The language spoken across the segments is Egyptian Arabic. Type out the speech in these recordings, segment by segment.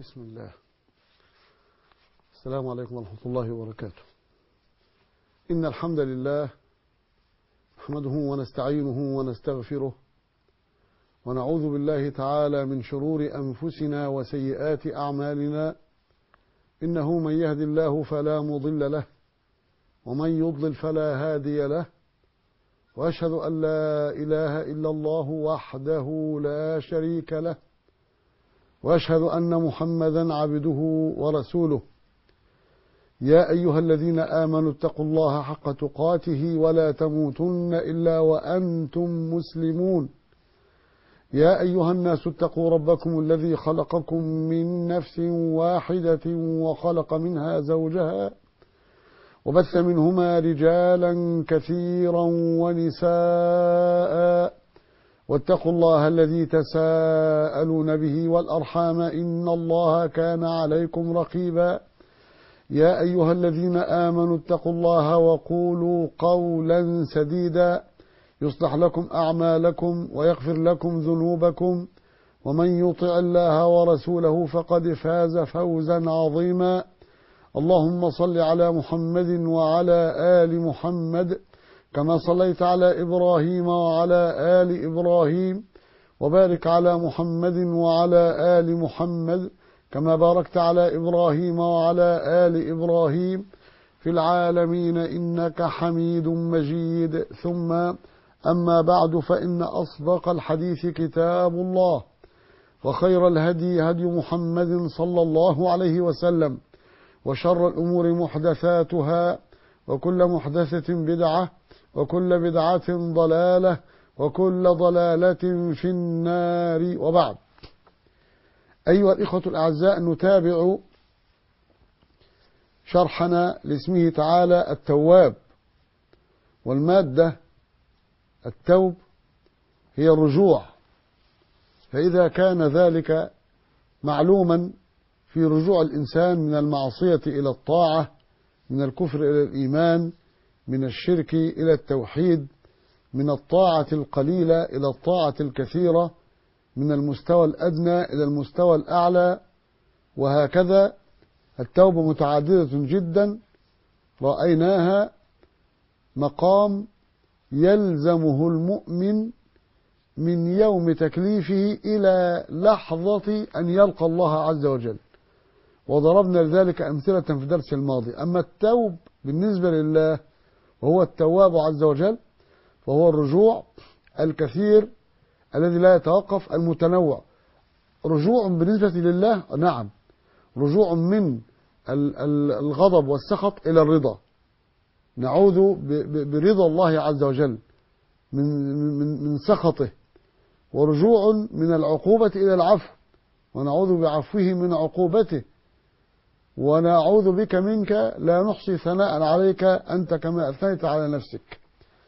بسم الله السلام عليكم ورحمة الله وبركاته إن الحمد لله نحمده ونستعينه ونستغفره ونعوذ بالله تعالى من شرور أنفسنا وسيئات أعمالنا إنه من يهد الله فلا مضل له ومن يضلل فلا هادي له وأشهد أن لا إله إلا الله وحده لا شريك له وأشهد أن محمدا عبده ورسوله يا أيها الذين آمنوا اتقوا الله حق تقاته ولا تموتن إلا وأنتم مسلمون يا أيها الناس اتقوا ربكم الذي خلقكم من نفس واحدة وخلق منها زوجها وبث منهما رجالا كثيرا ونساء واتقوا الله الذي تساءلون به والأرحام إن الله كان عليكم رقيبا يا أيها الذين آمنوا اتقوا الله وقولوا قولا سديدا يصلح لكم أعمالكم ويغفر لكم ذنوبكم ومن يطع الله ورسوله فقد فاز فوزا عظيما اللهم صل على محمد وعلى آل محمد كما صليت على إبراهيم وعلى آل إبراهيم وبارك على محمد وعلى آل محمد كما باركت على إبراهيم وعلى آل إبراهيم في العالمين إنك حميد مجيد ثم أما بعد فإن أصدق الحديث كتاب الله وخير الهدي هدي محمد صلى الله عليه وسلم وشر الأمور محدثاتها وكل محدثة بدعة وكل بدعة ضلالة وكل ضلالة في النار وبعد أيها الإخوة الأعزاء نتابع شرحنا لاسمه تعالى التواب والمادة التوب هي الرجوع فإذا كان ذلك معلوما في رجوع الإنسان من المعصية إلى الطاعة من الكفر إلى الإيمان من الشرك إلى التوحيد من الطاعة القليلة إلى الطاعة الكثيرة من المستوى الأدنى إلى المستوى الأعلى وهكذا التوبة متعددة جدا رأيناها مقام يلزمه المؤمن من يوم تكليفه إلى لحظة أن يلقى الله عز وجل وضربنا لذلك أمثلة في الدرس الماضي أما التوب بالنسبة لله وهو التواب عز وجل فهو الرجوع الكثير الذي لا يتوقف المتنوع رجوع بالنسبة لله نعم رجوع من الغضب والسخط إلى الرضا نعوذ برضا الله عز وجل من من من سخطه ورجوع من العقوبة إلى العفو ونعوذ بعفوه من عقوبته ونعوذ بك منك لا نحصي ثناء عليك أنت كما أثنيت على نفسك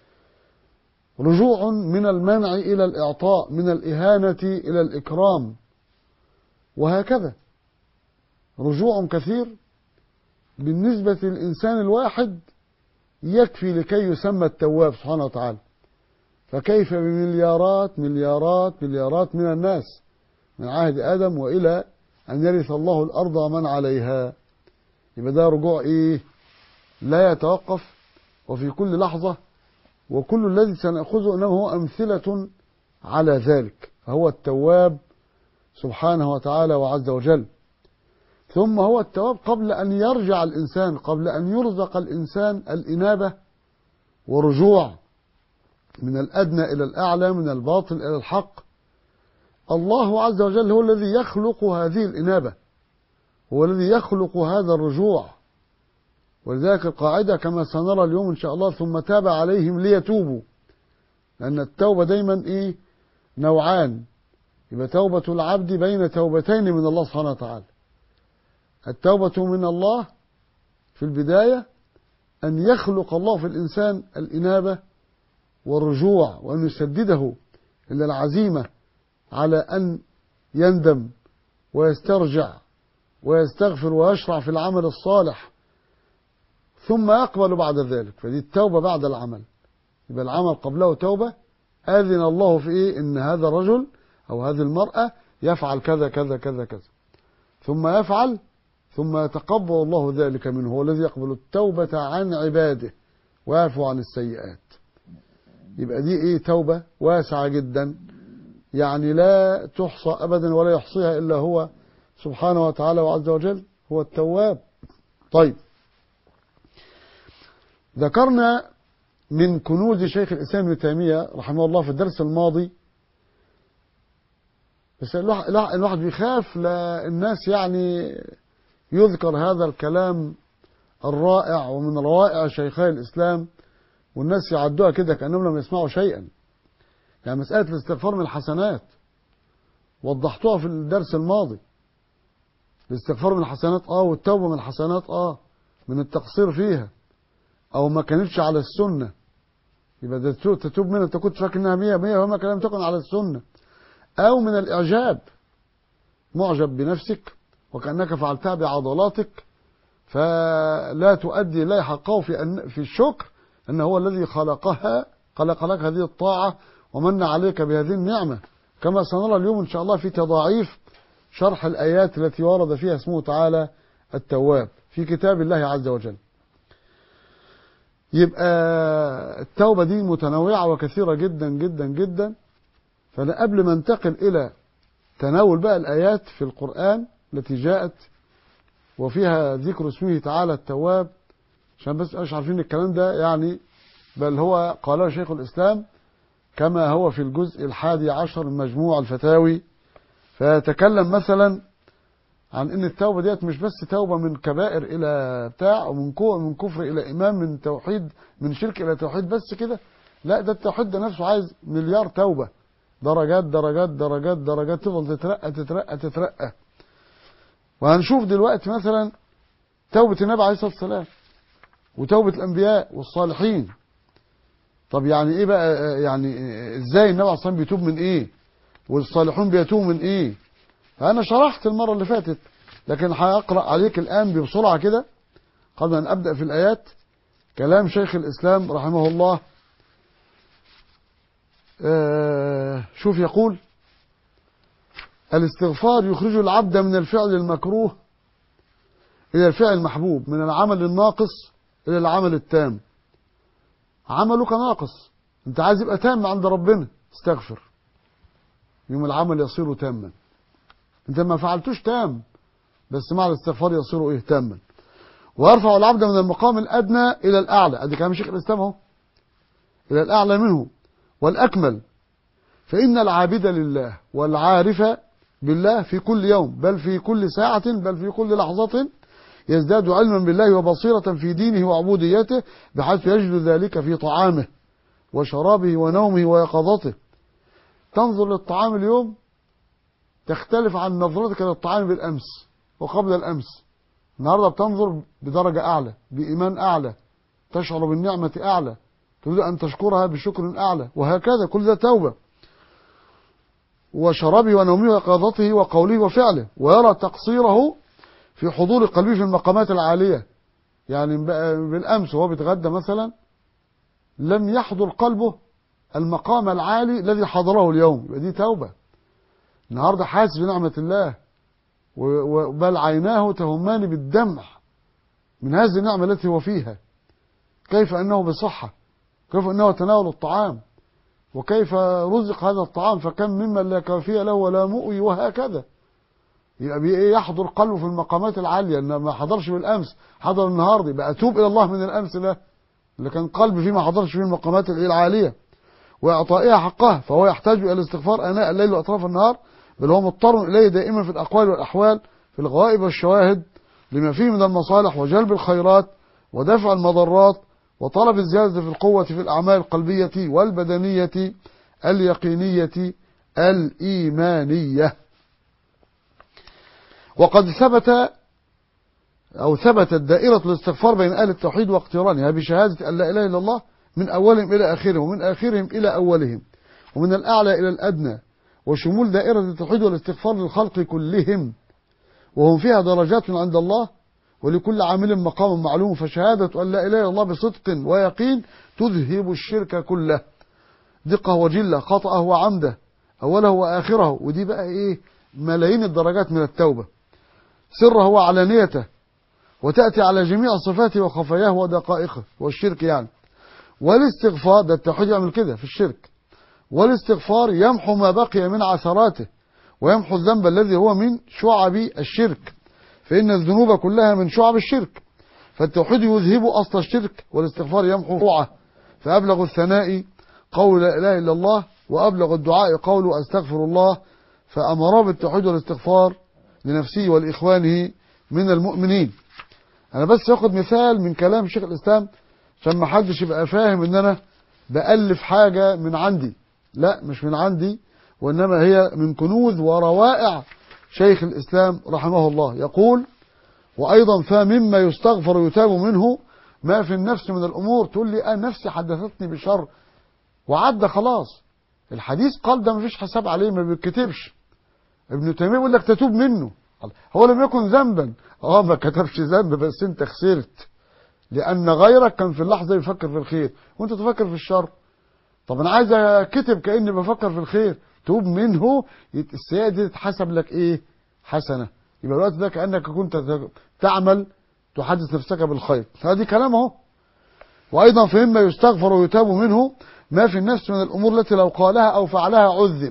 رجوع من المنع إلى الإعطاء من الإهانة إلى الإكرام وهكذا رجوع كثير بالنسبة للإنسان الواحد يكفي لكي يسمى التواب سبحانه وتعالى فكيف بمليارات مليارات مليارات من الناس من عهد آدم وإلى أن يرث الله الأرض ومن عليها يبقى ده رجوع إيه لا يتوقف وفي كل لحظة وكل الذي سنأخذه إنه هو أمثلة على ذلك فهو التواب سبحانه وتعالى وعز وجل ثم هو التواب قبل أن يرجع الإنسان قبل أن يرزق الإنسان الإنابة ورجوع من الأدنى إلى الأعلى من الباطل إلى الحق الله عز وجل هو الذي يخلق هذه الإنابة هو الذي يخلق هذا الرجوع ولذلك القاعدة كما سنرى اليوم إن شاء الله ثم تاب عليهم ليتوبوا لأن التوبة دايما إيه نوعان يبقى توبة العبد بين توبتين من الله سبحانه وتعالى التوبة من الله في البداية أن يخلق الله في الإنسان الإنابة والرجوع وأن يسدده إلى العزيمة على أن يندم ويسترجع ويستغفر ويشرع في العمل الصالح ثم يقبل بعد ذلك فدي التوبة بعد العمل يبقى العمل قبله توبة أذن الله في إيه إن هذا الرجل أو هذه المرأة يفعل كذا كذا كذا كذا ثم يفعل ثم يتقبل الله ذلك منه هو الذي يقبل التوبة عن عباده ويعفو عن السيئات يبقى دي ايه توبة واسعة جدا يعني لا تحصى ابدا ولا يحصيها الا هو سبحانه وتعالى وعز وجل هو التواب طيب ذكرنا من كنوز شيخ الإسلام ابن تيمية رحمه الله في الدرس الماضي بس الواحد الواحد بيخاف للناس يعني يذكر هذا الكلام الرائع ومن روائع شيخي الإسلام والناس يعدوها كده كأنهم لم يسمعوا شيئا يعني مسألة الاستغفار من الحسنات وضحتوها في الدرس الماضي الاستغفار من الحسنات اه والتوبة من الحسنات اه من التقصير فيها او ما كانتش على السنة يبقى ده تتوب منها انت كنت فاكر انها 100 100 وما كان لم تكن على السنة او من الاعجاب معجب بنفسك وكانك فعلتها بعضلاتك فلا تؤدي لا حقه في أن في الشكر ان هو الذي خلقها خلق لك هذه الطاعة ومن عليك بهذه النعمة كما سنرى اليوم ان شاء الله في تضاعيف شرح الآيات التي ورد فيها اسمه تعالى التواب في كتاب الله عز وجل يبقى التوبة دي متنوعة وكثيرة جدا جدا جدا فأنا قبل ما انتقل إلى تناول بقى الآيات في القرآن التي جاءت وفيها ذكر اسمه تعالى التواب عشان بس مش عارفين الكلام ده يعني بل هو قاله شيخ الإسلام كما هو في الجزء الحادي عشر من مجموع الفتاوي فيتكلم مثلا عن ان التوبه ديت مش بس توبه من كبائر الى بتاع ومن من كفر الى ايمان من توحيد من شرك الى توحيد بس كده لا ده التوحيد ده نفسه عايز مليار توبه درجات درجات درجات درجات تفضل تترقى تترقى تترقى وهنشوف دلوقتي مثلا توبه النبي عليه الصلاه والسلام وتوبه الانبياء والصالحين طب يعني ايه بقى يعني ازاي النبي عليه الصلاه والسلام بيتوب من ايه والصالحون بيتوبوا من ايه فانا شرحت المره اللي فاتت لكن هقرا عليك الان بسرعه كده قبل ان ابدا في الايات كلام شيخ الاسلام رحمه الله آه شوف يقول الاستغفار يخرج العبد من الفعل المكروه الى الفعل المحبوب من العمل الناقص الى العمل التام عملك ناقص انت عايز يبقى تام عند ربنا استغفر يوم العمل يصير تاما انت ما فعلتوش تام بس مع الاستغفار يصير ايه تاما ويرفع العبد من المقام الادنى الى الاعلى ادي كلام شيخ الاسلام اهو الى الاعلى منه والاكمل فان العابد لله والعارف بالله في كل يوم بل في كل ساعة بل في كل لحظة يزداد علما بالله وبصيرة في دينه وعبوديته بحيث يجد ذلك في طعامه وشرابه ونومه ويقظته تنظر للطعام اليوم تختلف عن نظرتك للطعام بالأمس وقبل الأمس النهاردة بتنظر بدرجة أعلى بإيمان أعلى تشعر بالنعمة أعلى تريد أن تشكرها بشكر أعلى وهكذا كل ده توبة وشرابه ونومه وقاضته وقوله وفعله ويرى تقصيره في حضور قلبه في المقامات العالية يعني بالأمس وهو بيتغدى مثلا لم يحضر قلبه المقام العالي الذي حضره اليوم يبقى دي توبة النهاردة حاسس بنعمة الله بل عيناه تهمان بالدمع من هذه النعمة التي هو فيها كيف أنه بصحة كيف أنه تناول الطعام وكيف رزق هذا الطعام فكم ممن لا كافية له ولا مؤوي وهكذا يبقى يحضر قلبه في المقامات العالية إن ما حضرش بالأمس حضر النهاردة يبقى أتوب إلى الله من الأمس ده اللي كان قلبي فيه ما حضرش فيه المقامات العالية وإعطائها حقها فهو يحتاج إلى الاستغفار أناء الليل وأطراف النهار بل هو مضطر إليه دائما في الأقوال والأحوال في الغوائب والشواهد لما فيه من المصالح وجلب الخيرات ودفع المضرات وطلب الزيادة في القوة في الأعمال القلبية والبدنية اليقينية الإيمانية وقد ثبت أو ثبتت دائرة الاستغفار بين أهل التوحيد واقترانها بشهادة أن لا إله إلا الله من أولهم إلى آخرهم ومن آخرهم إلى أولهم ومن الأعلى إلى الأدنى وشمول دائرة التوحيد والاستغفار للخلق كلهم وهم فيها درجات عند الله ولكل عامل مقام معلوم فشهادة أن لا إله إلا الله بصدق ويقين تذهب الشرك كله دقة وجلة خطأه وعمده أوله وآخره ودي بقى إيه ملايين الدرجات من التوبة سره وعلانيته وتأتي على جميع صفاته وخفاياه ودقائقه والشرك يعني والاستغفار ده التوحيد يعمل كده في الشرك والاستغفار يمحو ما بقي من عثراته ويمحو الذنب الذي هو من شعب الشرك فإن الذنوب كلها من شعب الشرك فالتوحيد يذهب أصل الشرك والاستغفار يمحو فروعه فأبلغ الثناء قول لا إله إلا الله وأبلغ الدعاء قول أستغفر الله فأمر بالتوحيد والاستغفار لنفسه ولإخوانه من المؤمنين أنا بس أخذ مثال من كلام شيخ الإسلام عشان ما حدش يبقى فاهم إن أنا بألف حاجة من عندي لا مش من عندي وإنما هي من كنوز وروائع شيخ الإسلام رحمه الله يقول وأيضا فمما يستغفر ويتاب منه ما في النفس من الأمور تقول لي أنا نفسي حدثتني بشر وعدى خلاص الحديث قال ده مفيش حساب عليه ما بيتكتبش ابن تيمية يقول لك تتوب منه هو لم يكن ذنبا اه ما كتبش ذنب بس انت خسرت لأن غيرك كان في اللحظة يفكر في الخير وانت تفكر في الشر طب انا عايز اكتب كأني بفكر في الخير توب منه السيئة دي تتحسب لك ايه حسنة يبقى الوقت ده كأنك كنت تعمل تحدث نفسك بالخير هذه كلام اهو وأيضا فمما يستغفر ويتاب منه ما في النفس من الأمور التي لو قالها أو فعلها عذب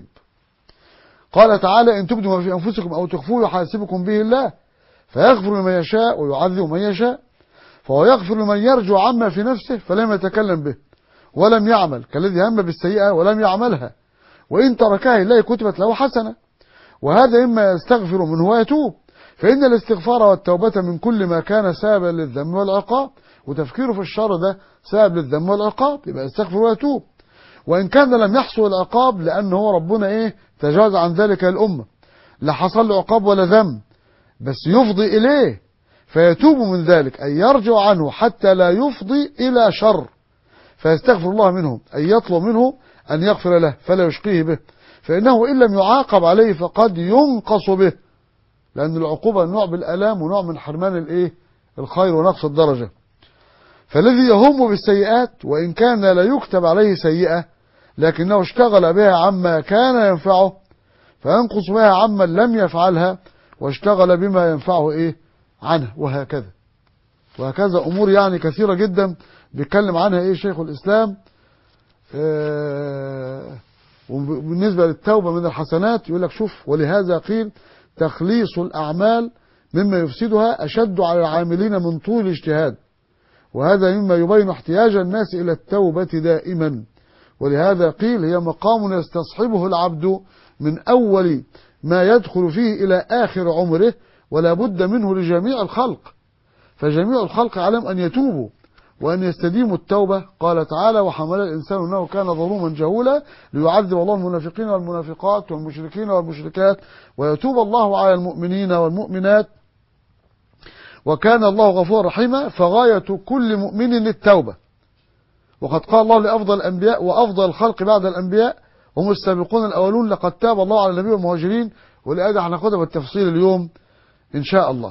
قال تعالى إن تبدوا ما في أنفسكم أو تخفوه يحاسبكم به الله فيغفر لمن يشاء ويعذب من يشاء فهو يغفر لمن يرجو عما في نفسه فلم يتكلم به ولم يعمل كالذي هم بالسيئة ولم يعملها وإن تركها لله كتبت له حسنة وهذا إما يستغفر منه ويتوب فإن الاستغفار والتوبة من كل ما كان سببا للذنب والعقاب وتفكيره في الشر ده سبب للذنب والعقاب يبقى يستغفر ويتوب وإن كان لم يحصل العقاب لأنه ربنا إيه تجاوز عن ذلك الأمة لا حصل له عقاب ولا ذنب بس يفضي إليه فيتوب من ذلك أن يرجع عنه حتى لا يفضي إلى شر فيستغفر الله منه أن يطلب منه أن يغفر له فلا يشقيه به فإنه إن لم يعاقب عليه فقد ينقص به لأن العقوبة نوع بالألام ونوع من حرمان الإيه الخير ونقص الدرجة فالذي يهم بالسيئات وإن كان لا يكتب عليه سيئة لكنه اشتغل بها عما كان ينفعه فينقص بها عمن لم يفعلها واشتغل بما ينفعه إيه عنه وهكذا وهكذا أمور يعني كثيرة جدا بيتكلم عنها إيه شيخ الإسلام آه وبالنسبة للتوبة من الحسنات يقول لك شوف ولهذا قيل تخليص الأعمال مما يفسدها أشد على العاملين من طول الاجتهاد وهذا مما يبين احتياج الناس إلى التوبة دائما ولهذا قيل هي مقام يستصحبه العبد من أول ما يدخل فيه إلى آخر عمره ولا بد منه لجميع الخلق فجميع الخلق علم أن يتوبوا وأن يستديموا التوبة قال تعالى وحمل الإنسان أنه كان ظلوما جهولا ليعذب الله المنافقين والمنافقات والمشركين والمشركات ويتوب الله على المؤمنين والمؤمنات وكان الله غفورا رحيما فغاية كل مؤمن للتوبة وقد قال الله لأفضل الأنبياء وأفضل الخلق بعد الأنبياء هم السابقون الأولون لقد تاب الله على النبي والمهاجرين والآية هناخدها بالتفصيل اليوم إن شاء الله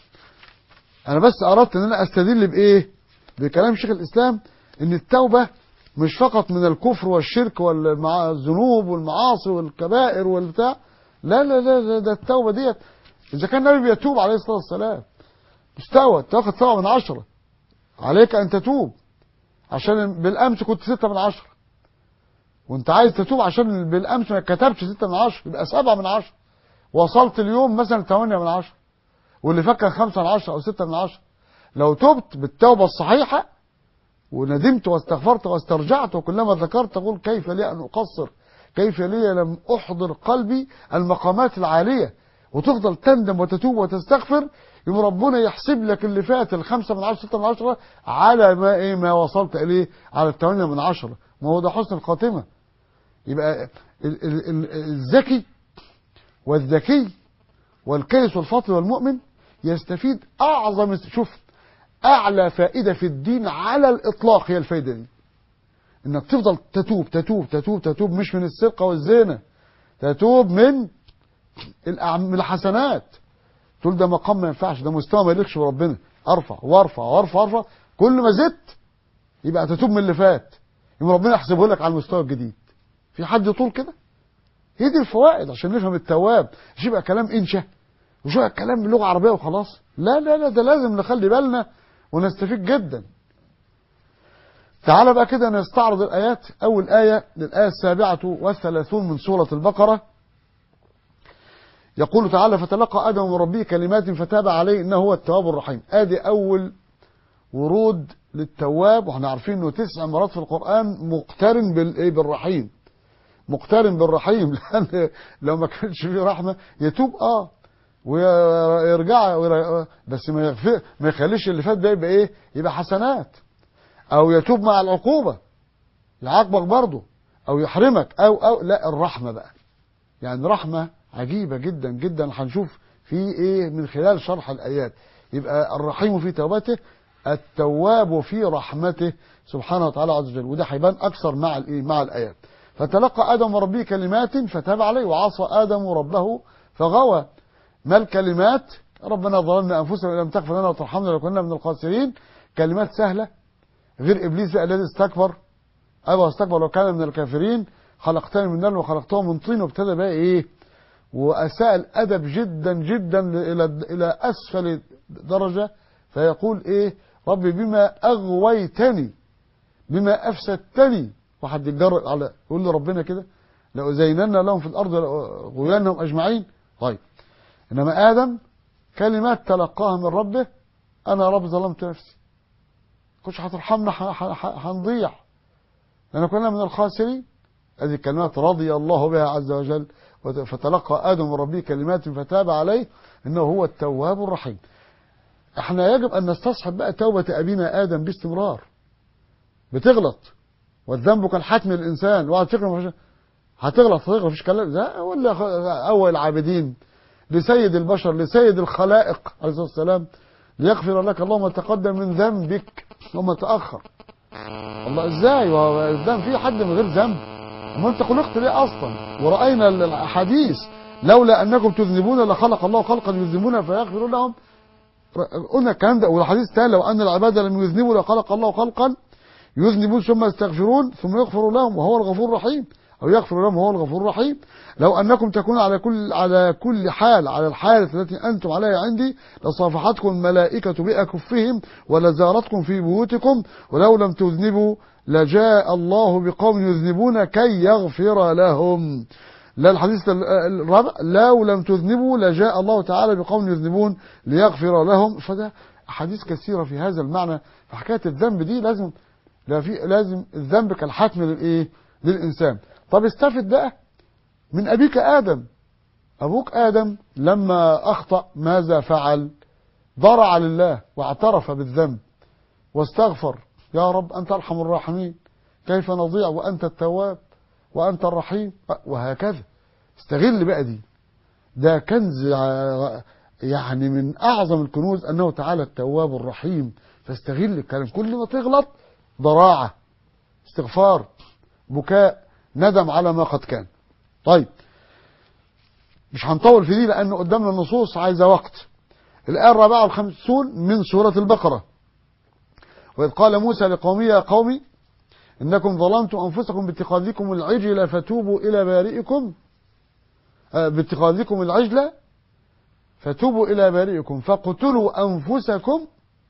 أنا بس أردت أن أنا أستدل بإيه بكلام شيخ الإسلام أن التوبة مش فقط من الكفر والشرك والذنوب والمعاصي والكبائر والبتاع لا لا لا, لا ده التوبة ديت إذا كان النبي بيتوب عليه الصلاة والسلام مستوى تاخد سبعة من عشرة عليك أن تتوب عشان بالأمس كنت ستة من عشرة وانت عايز تتوب عشان بالأمس ما كتبش ستة من عشرة يبقى سبعة من عشرة وصلت اليوم مثلا ثمانية من عشرة واللي فكر خمسة من عشرة أو ستة من عشرة لو تبت بالتوبة الصحيحة وندمت واستغفرت واسترجعت وكلما ذكرت تقول كيف لي أن أقصر كيف لي لم أحضر قلبي المقامات العالية وتفضل تندم وتتوب وتستغفر يوم ربنا يحسب لك اللي فات الخمسة من عشرة ستة من عشرة على ما إيه ما وصلت إليه على الثمانية من عشرة ما هو ده حسن الخاتمة يبقى الذكي والذكي والكيس والفاطل والمؤمن يستفيد أعظم شوف أعلى فائدة في الدين على الإطلاق هي الفائدة دي إنك تفضل تتوب تتوب تتوب تتوب مش من السرقة والزنا تتوب من من الحسنات تقول ده مقام ما ينفعش ده مستوى ما يليقش بربنا ارفع وارفع وارفع وارفع كل ما زدت يبقى تتوب من اللي فات يبقى ربنا يحسبه لك على المستوى الجديد في حد يطول كده هي دي الفوائد عشان نفهم التواب مش يبقى كلام انشا وشوية كلام بلغة عربية وخلاص لا لا لا ده لازم نخلي بالنا ونستفيد جدا تعال بقى كده نستعرض الآيات أول آية للآية السابعة والثلاثون من سورة البقرة يقول تعالى فتلقى آدم من ربه كلمات فتاب عليه إنه هو التواب الرحيم آدي أول ورود للتواب واحنا عارفين انه تسع مرات في القرآن مقترن بالايه بالرحيم مقترن بالرحيم لان لو ما كانش فيه رحمة يتوب اه ويرجع بس ما يغفر ما يخليش اللي فات ده يبقى ايه يبقى حسنات او يتوب مع العقوبة يعاقبك برضه او يحرمك او او لا الرحمة بقى يعني رحمة عجيبة جدا جدا هنشوف في ايه من خلال شرح الايات يبقى الرحيم في توبته التواب في رحمته سبحانه وتعالى عز وجل وده هيبان اكثر مع الايه مع الايات فتلقى ادم ربه كلمات فتاب عليه وعصى ادم ربه فغوى ما الكلمات ربنا ظلمنا انفسنا وان لم تغفر لنا وترحمنا لكنا من الخاسرين كلمات سهله غير ابليس الذي استكبر ابى واستكبر وكان من الكافرين خلقتني من نار وخلقته من طين وابتدى بقى ايه واساء الادب جدا جدا الى الى اسفل درجه فيقول ايه ربي بما اغويتني بما افسدتني واحد يتجرأ على يقول لربنا كده لأزينن لهم في الارض غويانهم اجمعين طيب انما ادم كلمات تلقاها من ربه انا رب ظلمت نفسي كنتش هترحمنا هنضيع لان كنا من الخاسرين هذه الكلمات رضي الله بها عز وجل فتلقى ادم من ربه كلمات فتاب عليه انه هو التواب الرحيم احنا يجب ان نستصحب بقى توبة ابينا ادم باستمرار بتغلط والذنب كالحتم للانسان واحد فكره هتغلط هتغلط مفيش كلام ده ولا اول العابدين لسيد البشر لسيد الخلائق عليه الصلاه والسلام ليغفر لك الله ما تقدم من ذنبك وما تاخر الله ازاي الذنب في حد من غير ذنب ما انت خلقت ليه اصلا وراينا الاحاديث لولا انكم تذنبون لخلق الله خلقا يذنبون فيغفر لهم قلنا الكلام ده والحديث الثاني لو ان العباد لم يذنبوا لخلق الله خلقا يذنبون ثم يستغفرون ثم يغفر لهم وهو الغفور الرحيم او يغفر لهم وهو الغفور الرحيم لو انكم تكونوا على كل على كل حال على الحاله التي انتم عليها عندي لصافحتكم الملائكه باكفهم ولزارتكم في بيوتكم ولو لم تذنبوا لجاء الله بقوم يذنبون كي يغفر لهم لا الحديث الرابع لو لم تذنبوا لجاء الله تعالى بقوم يذنبون ليغفر لهم فده أحاديث كثيرة في هذا المعنى فحكاية الذنب دي لازم لا في لازم الذنب كالحتم للإيه للإنسان طب استفد بقى من أبيك آدم أبوك آدم لما أخطأ ماذا فعل ضرع لله واعترف بالذنب واستغفر يا رب أنت أرحم الراحمين كيف نضيع وأنت التواب وأنت الرحيم وهكذا استغل بقى دي ده كنز يعني من أعظم الكنوز أنه تعالى التواب الرحيم فاستغل الكلام كل ما تغلط ضراعة استغفار بكاء ندم على ما قد كان طيب مش هنطول في دي لأن قدامنا النصوص عايزة وقت الآية الرابعة والخمسون من سورة البقرة وإذ قال موسى لقومه يا قومي إنكم ظلمتم أنفسكم باتخاذكم العجل فتوبوا إلى بارئكم باتخاذكم العجل فتوبوا إلى بارئكم فاقتلوا أنفسكم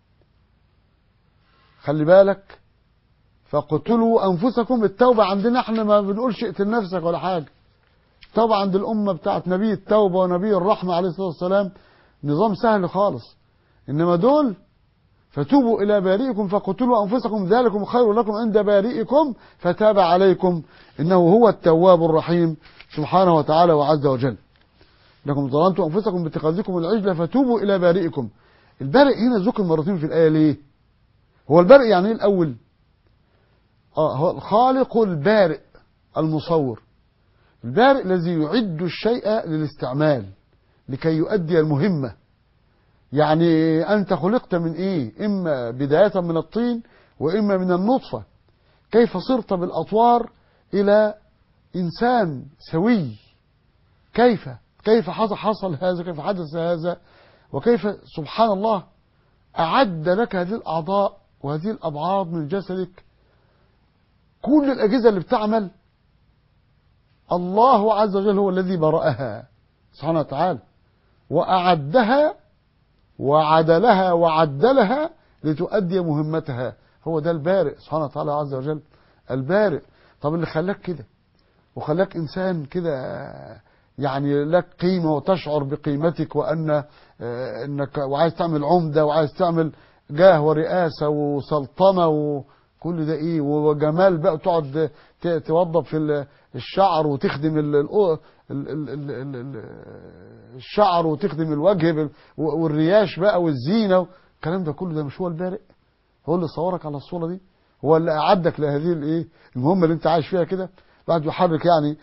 خلي بالك فاقتلوا أنفسكم التوبة عندنا احنا ما بنقولش اقتل نفسك ولا حاجة التوبة عند الأمة بتاعت نبي التوبة ونبي الرحمة عليه الصلاة والسلام نظام سهل خالص إنما دول فتوبوا إلى بارئكم فاقتلوا أنفسكم ذلكم خير لكم عند بارئكم فتاب عليكم إنه هو التواب الرحيم سبحانه وتعالى وعز وجل لكم ظلمتم أنفسكم باتخاذكم العجل فتوبوا إلى بارئكم البارئ هنا ذكر مرتين في الآية ليه هو البارئ يعني ايه الأول آه هو الخالق البارئ المصور البارئ الذي يعد الشيء للاستعمال لكي يؤدي المهمة يعني أنت خلقت من إيه إما بداية من الطين وإما من النطفة كيف صرت بالأطوار إلى إنسان سوي كيف كيف حصل هذا كيف حدث هذا وكيف سبحان الله أعد لك هذه الأعضاء وهذه الأبعاد من جسدك كل الأجهزة اللي بتعمل الله عز وجل هو الذي برأها سبحانه وتعالى وأعدها وعدلها وعدلها لتؤدي مهمتها هو ده البارئ سبحانه وتعالى عز وجل البارئ طب اللي خلاك كده وخلاك إنسان كده يعني لك قيمة وتشعر بقيمتك وأن إنك وعايز تعمل عمدة وعايز تعمل جاه ورئاسة وسلطنة وكل ده إيه وجمال بقى تقعد توظف في الشعر وتخدم ال ال ال ال ال ال الشعر وتخدم الوجه والرياش بقى والزينة الكلام ده كله ده مش هو البارئ هو اللي صورك على الصورة دي هو اللي أعدك لهذه الايه المهمة اللي انت عايش فيها كده بعد يحرك يعني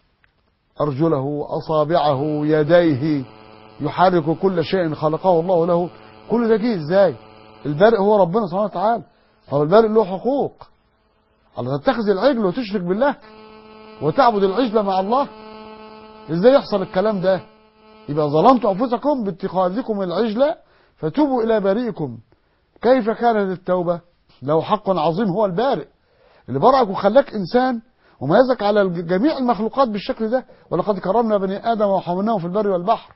أرجله أصابعه يديه يحرك كل شيء خلقه الله له كل ده جه ازاي البارئ هو ربنا سبحانه وتعالى هو البارئ له حقوق الله تتخذ العجل وتشرك بالله وتعبد العجل مع الله ازاي يحصل الكلام ده يبقى ظلمتم انفسكم باتخاذكم العجل فتوبوا الى بارئكم كيف كانت التوبه له حق عظيم هو البارئ اللي برأك وخلاك انسان وميزك على جميع المخلوقات بالشكل ده ولقد كرمنا بني ادم وحملناهم في البر والبحر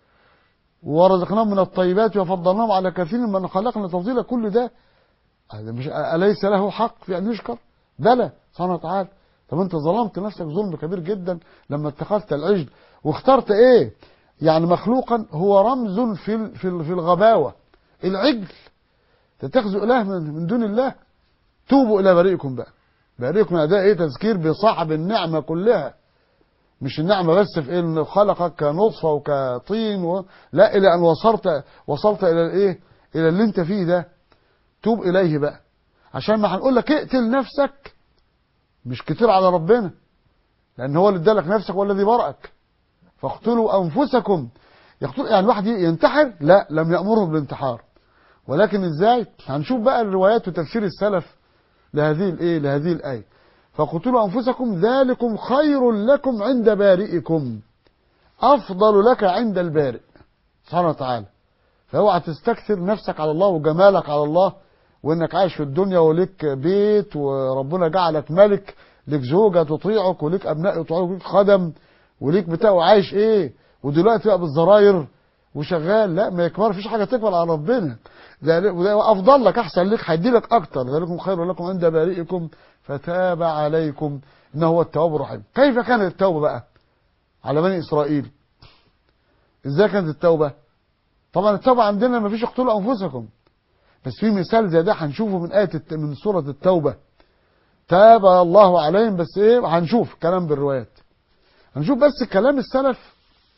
ورزقناهم من الطيبات وفضلناهم على كثير من خلقنا تفضيلا كل ده هذا مش أليس له حق في أن يشكر بلى سبحانه وتعالى طب انت ظلمت نفسك ظلم كبير جدا لما اتخذت العجل واخترت ايه يعني مخلوقا هو رمز في في في الغباوه العجل تتخذوا اله من, من دون الله توبوا الى بريئكم بقى بريئكم ده ايه تذكير بصاحب النعمه كلها مش النعمه بس في ان خلقك كنطفه وكطين و... لا الى ان وصلت وصلت الى الايه الى اللي انت فيه ده توب اليه بقى عشان ما هنقول لك اقتل نفسك مش كتير على ربنا لان هو اللي ادالك نفسك والذي برأك فاقتلوا انفسكم يقتل يعني واحد ينتحر لا لم يأمره بالانتحار ولكن ازاي هنشوف بقى الروايات وتفسير السلف لهذه الايه لهذه الايه فاقتلوا انفسكم ذلكم خير لكم عند بارئكم افضل لك عند البارئ سبحانه وتعالى فاوعى تستكثر نفسك على الله وجمالك على الله وانك عايش في الدنيا وليك بيت وربنا جعلك ملك ليك زوجة تطيعك وليك ابناء يطيعوك وليك خدم وليك بتاع وعايش ايه ودلوقتي بقى بالزراير وشغال لا ما يكبر فيش حاجة تكبر على ربنا ده افضل لك احسن لك هيدي لك اكتر ذلكم خير لكم عند بارئكم فتاب عليكم انه هو التواب الرحيم كيف كانت التوبة بقى على بني اسرائيل ازاي كانت التوبة طبعا التوبة عندنا ما فيش اقتلوا انفسكم بس في مثال زي ده هنشوفه من آية من سورة التوبة تاب الله عليهم بس ايه هنشوف كلام بالروايات هنشوف بس كلام السلف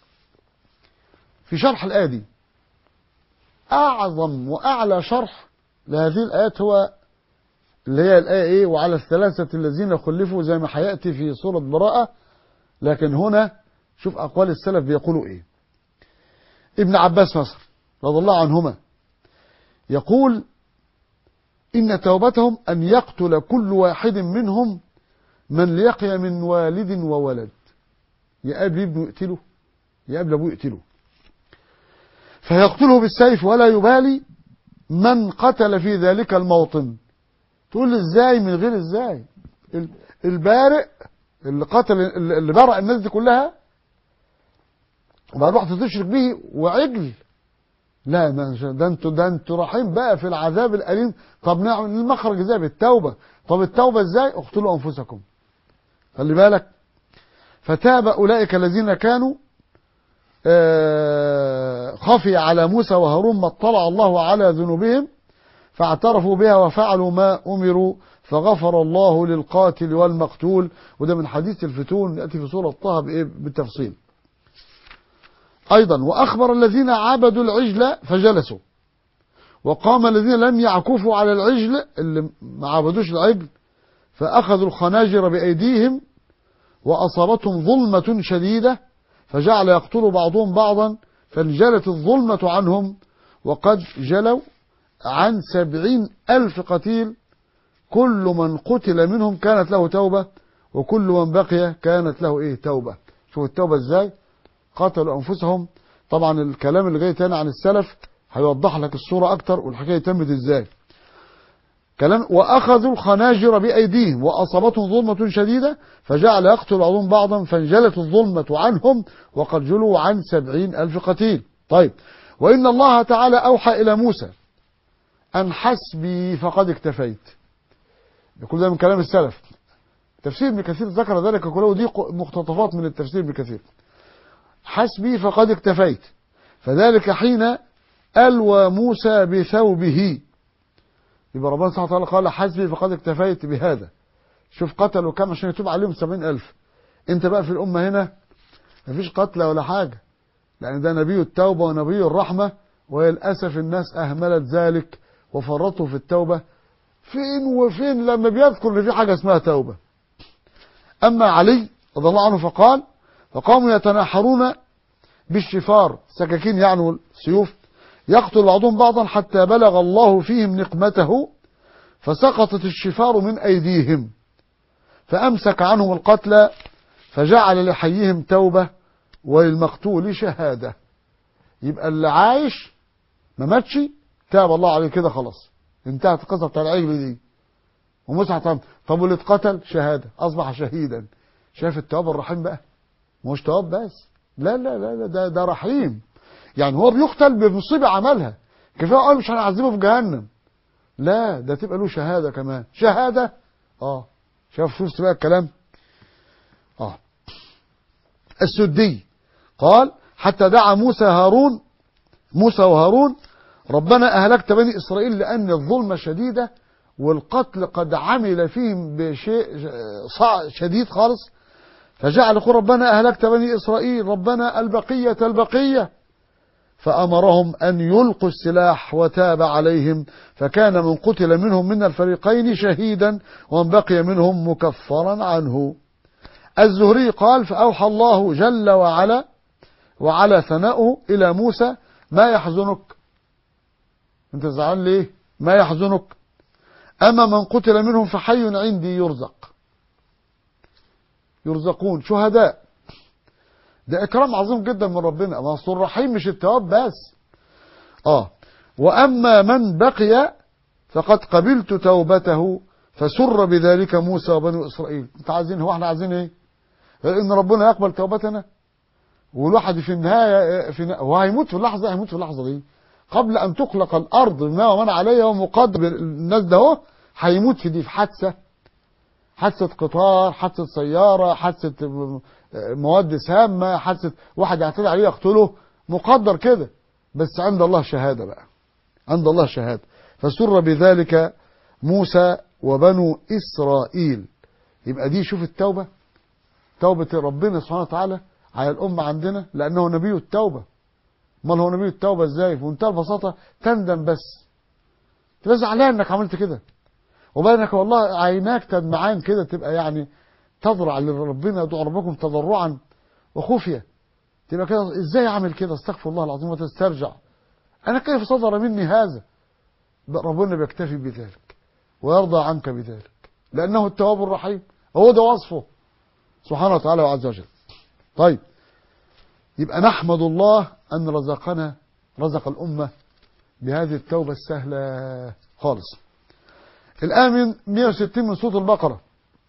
في شرح الآية دي أعظم وأعلى شرح لهذه الآيات هو اللي هي الآية إيه وعلى الثلاثة الذين خلفوا زي ما هيأتي في سورة براءة لكن هنا شوف أقوال السلف بيقولوا إيه ابن عباس مثلا رضي الله عنهما يقول إن توبتهم أن يقتل كل واحد منهم من ليقي من والد وولد يقابل ابنه يقتله يقابل أبوه يقتله فيقتله بالسيف ولا يبالي من قتل في ذلك الموطن تقول ازاي من غير ازاي البارئ اللي قتل اللي برأ الناس دي كلها وبعد واحد تشرك به وعجل لا ده انتوا ده انتوا رايحين بقى في العذاب الأليم طب نعمل المخرج ازاي بالتوبة طب التوبة ازاي اقتلوا أنفسكم خلي بالك فتاب أولئك الذين كانوا خفي على موسى وهارون ما اطلع الله على ذنوبهم فاعترفوا بها وفعلوا ما أمروا فغفر الله للقاتل والمقتول وده من حديث الفتون يأتي في سورة طه بالتفصيل أيضا وأخبر الذين عبدوا العجل فجلسوا وقام الذين لم يعكفوا على العجل اللي ما عبدوش العجل فأخذوا الخناجر بأيديهم وأصابتهم ظلمة شديدة فجعل يقتل بعضهم بعضا فانجلت الظلمة عنهم وقد جلوا عن سبعين ألف قتيل كل من قتل منهم كانت له توبة وكل من بقي كانت له إيه توبة شوف التوبة إزاي قتلوا أنفسهم طبعا الكلام اللي جاي تاني عن السلف هيوضح لك الصورة أكتر والحكاية تمت إزاي كلام وأخذوا الخناجر بأيديهم وأصابتهم ظلمة شديدة فجعل يقتل بعضهم بعضا فانجلت الظلمة عنهم وقد جلوا عن سبعين ألف قتيل طيب وإن الله تعالى أوحى إلى موسى أن حسبي فقد اكتفيت يقول ده من كلام السلف تفسير ابن كثير ذكر ذلك كله ودي مقتطفات من التفسير ابن كثير حسبي فقد اكتفيت فذلك حين ألوى موسى بثوبه يبقى ربنا سبحانه وتعالى قال حسبي فقد اكتفيت بهذا شوف قتلوا كم عشان يتوب عليهم سبعين ألف انت بقى في الأمة هنا مفيش قتلى ولا حاجة لأن ده نبي التوبة ونبي الرحمة وللأسف الناس أهملت ذلك وفرطوا في التوبة فين وفين لما بيذكر ان في حاجة اسمها توبة أما علي رضي الله عنه فقال فقاموا يتناحرون بالشفار سكاكين يعني والسيوف يقتل بعضهم بعضا حتى بلغ الله فيهم نقمته فسقطت الشفار من أيديهم فأمسك عنهم القتلى فجعل لحيهم توبة وللمقتول شهادة يبقى اللي عايش ما ماتش تاب الله عليه كده خلاص انتهت القصة بتاع العجل دي ومسح طب طب واللي اتقتل شهادة أصبح شهيدا شايف التواب الرحيم بقى مش تواب بس لا لا لا, لا ده, ده رحيم يعني هو بيقتل بمصيبة عملها كفاية قال مش هنعذبه في جهنم لا ده تبقى له شهادة كمان شهادة اه شوف شوف بقى الكلام اه السدي قال حتى دعا موسى هارون موسى وهارون ربنا أهلكت بني إسرائيل لأن الظلمة شديدة والقتل قد عمل فيهم بشيء شديد خالص فجعل يقول ربنا أهلكت بني إسرائيل ربنا البقية البقية فأمرهم أن يلقوا السلاح وتاب عليهم فكان من قتل منهم من الفريقين شهيدا ومن بقي منهم مكفرا عنه الزهري قال فأوحى الله جل وعلا وعلى ثناؤه إلى موسى ما يحزنك انت زعل ليه ما يحزنك أما من قتل منهم فحي عندي يرزق يرزقون شهداء ده إكرام عظيم جدا من ربنا ما أصل الرحيم مش التواب بس آه وأما من بقي فقد قبلت توبته فسر بذلك موسى وبنو إسرائيل انت عايزين هو احنا عايزين ايه ان ربنا يقبل توبتنا والواحد في النهاية في هو هيموت في اللحظة هيموت في اللحظة دي قبل أن تخلق الأرض ما ومن عليها ومقدر الناس ده هو هيموت في دي في حادثة حادثة قطار حادثة سيارة حادثة مواد سامة حادثة واحد يعتدي عليه يقتله مقدر كده بس عند الله شهادة بقى عند الله شهادة فسر بذلك موسى وبنو إسرائيل يبقى دي شوف التوبة توبة ربنا سبحانه وتعالى على الأمة عندنا لأنه نبي التوبة امال هو نبي التوبة ازاي في منتهى البساطة تندم بس تبقى زعلان انك عملت كده وبينك والله عيناك تدمعان كده تبقى يعني تضرع لربنا يدعو ربكم تضرعا وخفية تبقى كده ازاي اعمل كده استغفر الله العظيم وتسترجع انا كيف صدر مني هذا ربنا بيكتفي بذلك ويرضى عنك بذلك لانه التواب الرحيم هو ده وصفه سبحانه وتعالى وعز وجل طيب يبقى نحمد الله أن رزقنا رزق الأمة بهذه التوبة السهلة خالص الآن من 160 من سورة البقرة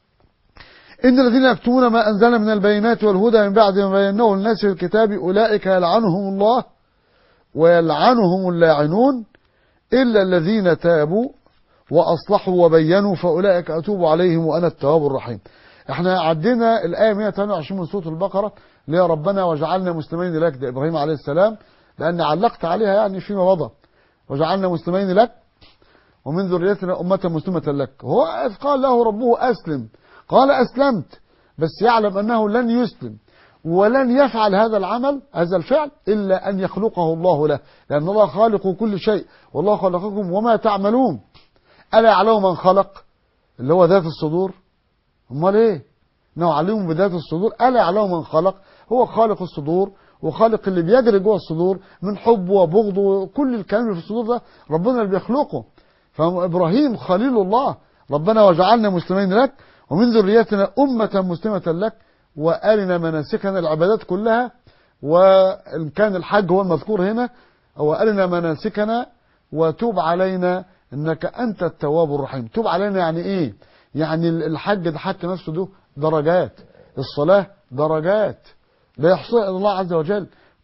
إن الذين يكتمون ما أنزلنا من البينات والهدى من بعد ما بيناه للناس في الكتاب أولئك يلعنهم الله ويلعنهم اللاعنون إلا الذين تابوا وأصلحوا وبينوا فأولئك أتوب عليهم وأنا التواب الرحيم احنا عدينا الآية 128 من سورة البقرة اللي هي ربنا وجعلنا مسلمين لك ده إبراهيم عليه السلام لأن علقت عليها يعني فيما مضى وجعلنا مسلمين لك ومن ذريتنا أمة مسلمة لك هو إذ قال له ربه أسلم قال أسلمت بس يعلم أنه لن يسلم ولن يفعل هذا العمل هذا الفعل إلا أن يخلقه الله له لأن الله خالق كل شيء والله خلقكم وما تعملون ألا يعلم من خلق اللي هو ذات الصدور امال ايه انه عليهم بذات الصدور الا يعلم من خلق هو خالق الصدور وخالق اللي بيجري جوه الصدور من حب وبغض وكل الكلام اللي في الصدور ده ربنا اللي بيخلقه فابراهيم خليل الله ربنا وجعلنا مسلمين لك ومن ذريتنا أمة مسلمة لك وأرنا مناسكنا العبادات كلها وإن كان الحج هو المذكور هنا وأرنا مناسكنا وتوب علينا إنك أنت التواب الرحيم توب علينا يعني إيه يعني الحج ده حتى نفسه ده درجات الصلاة درجات لا يحصيها إلا الله عز وجل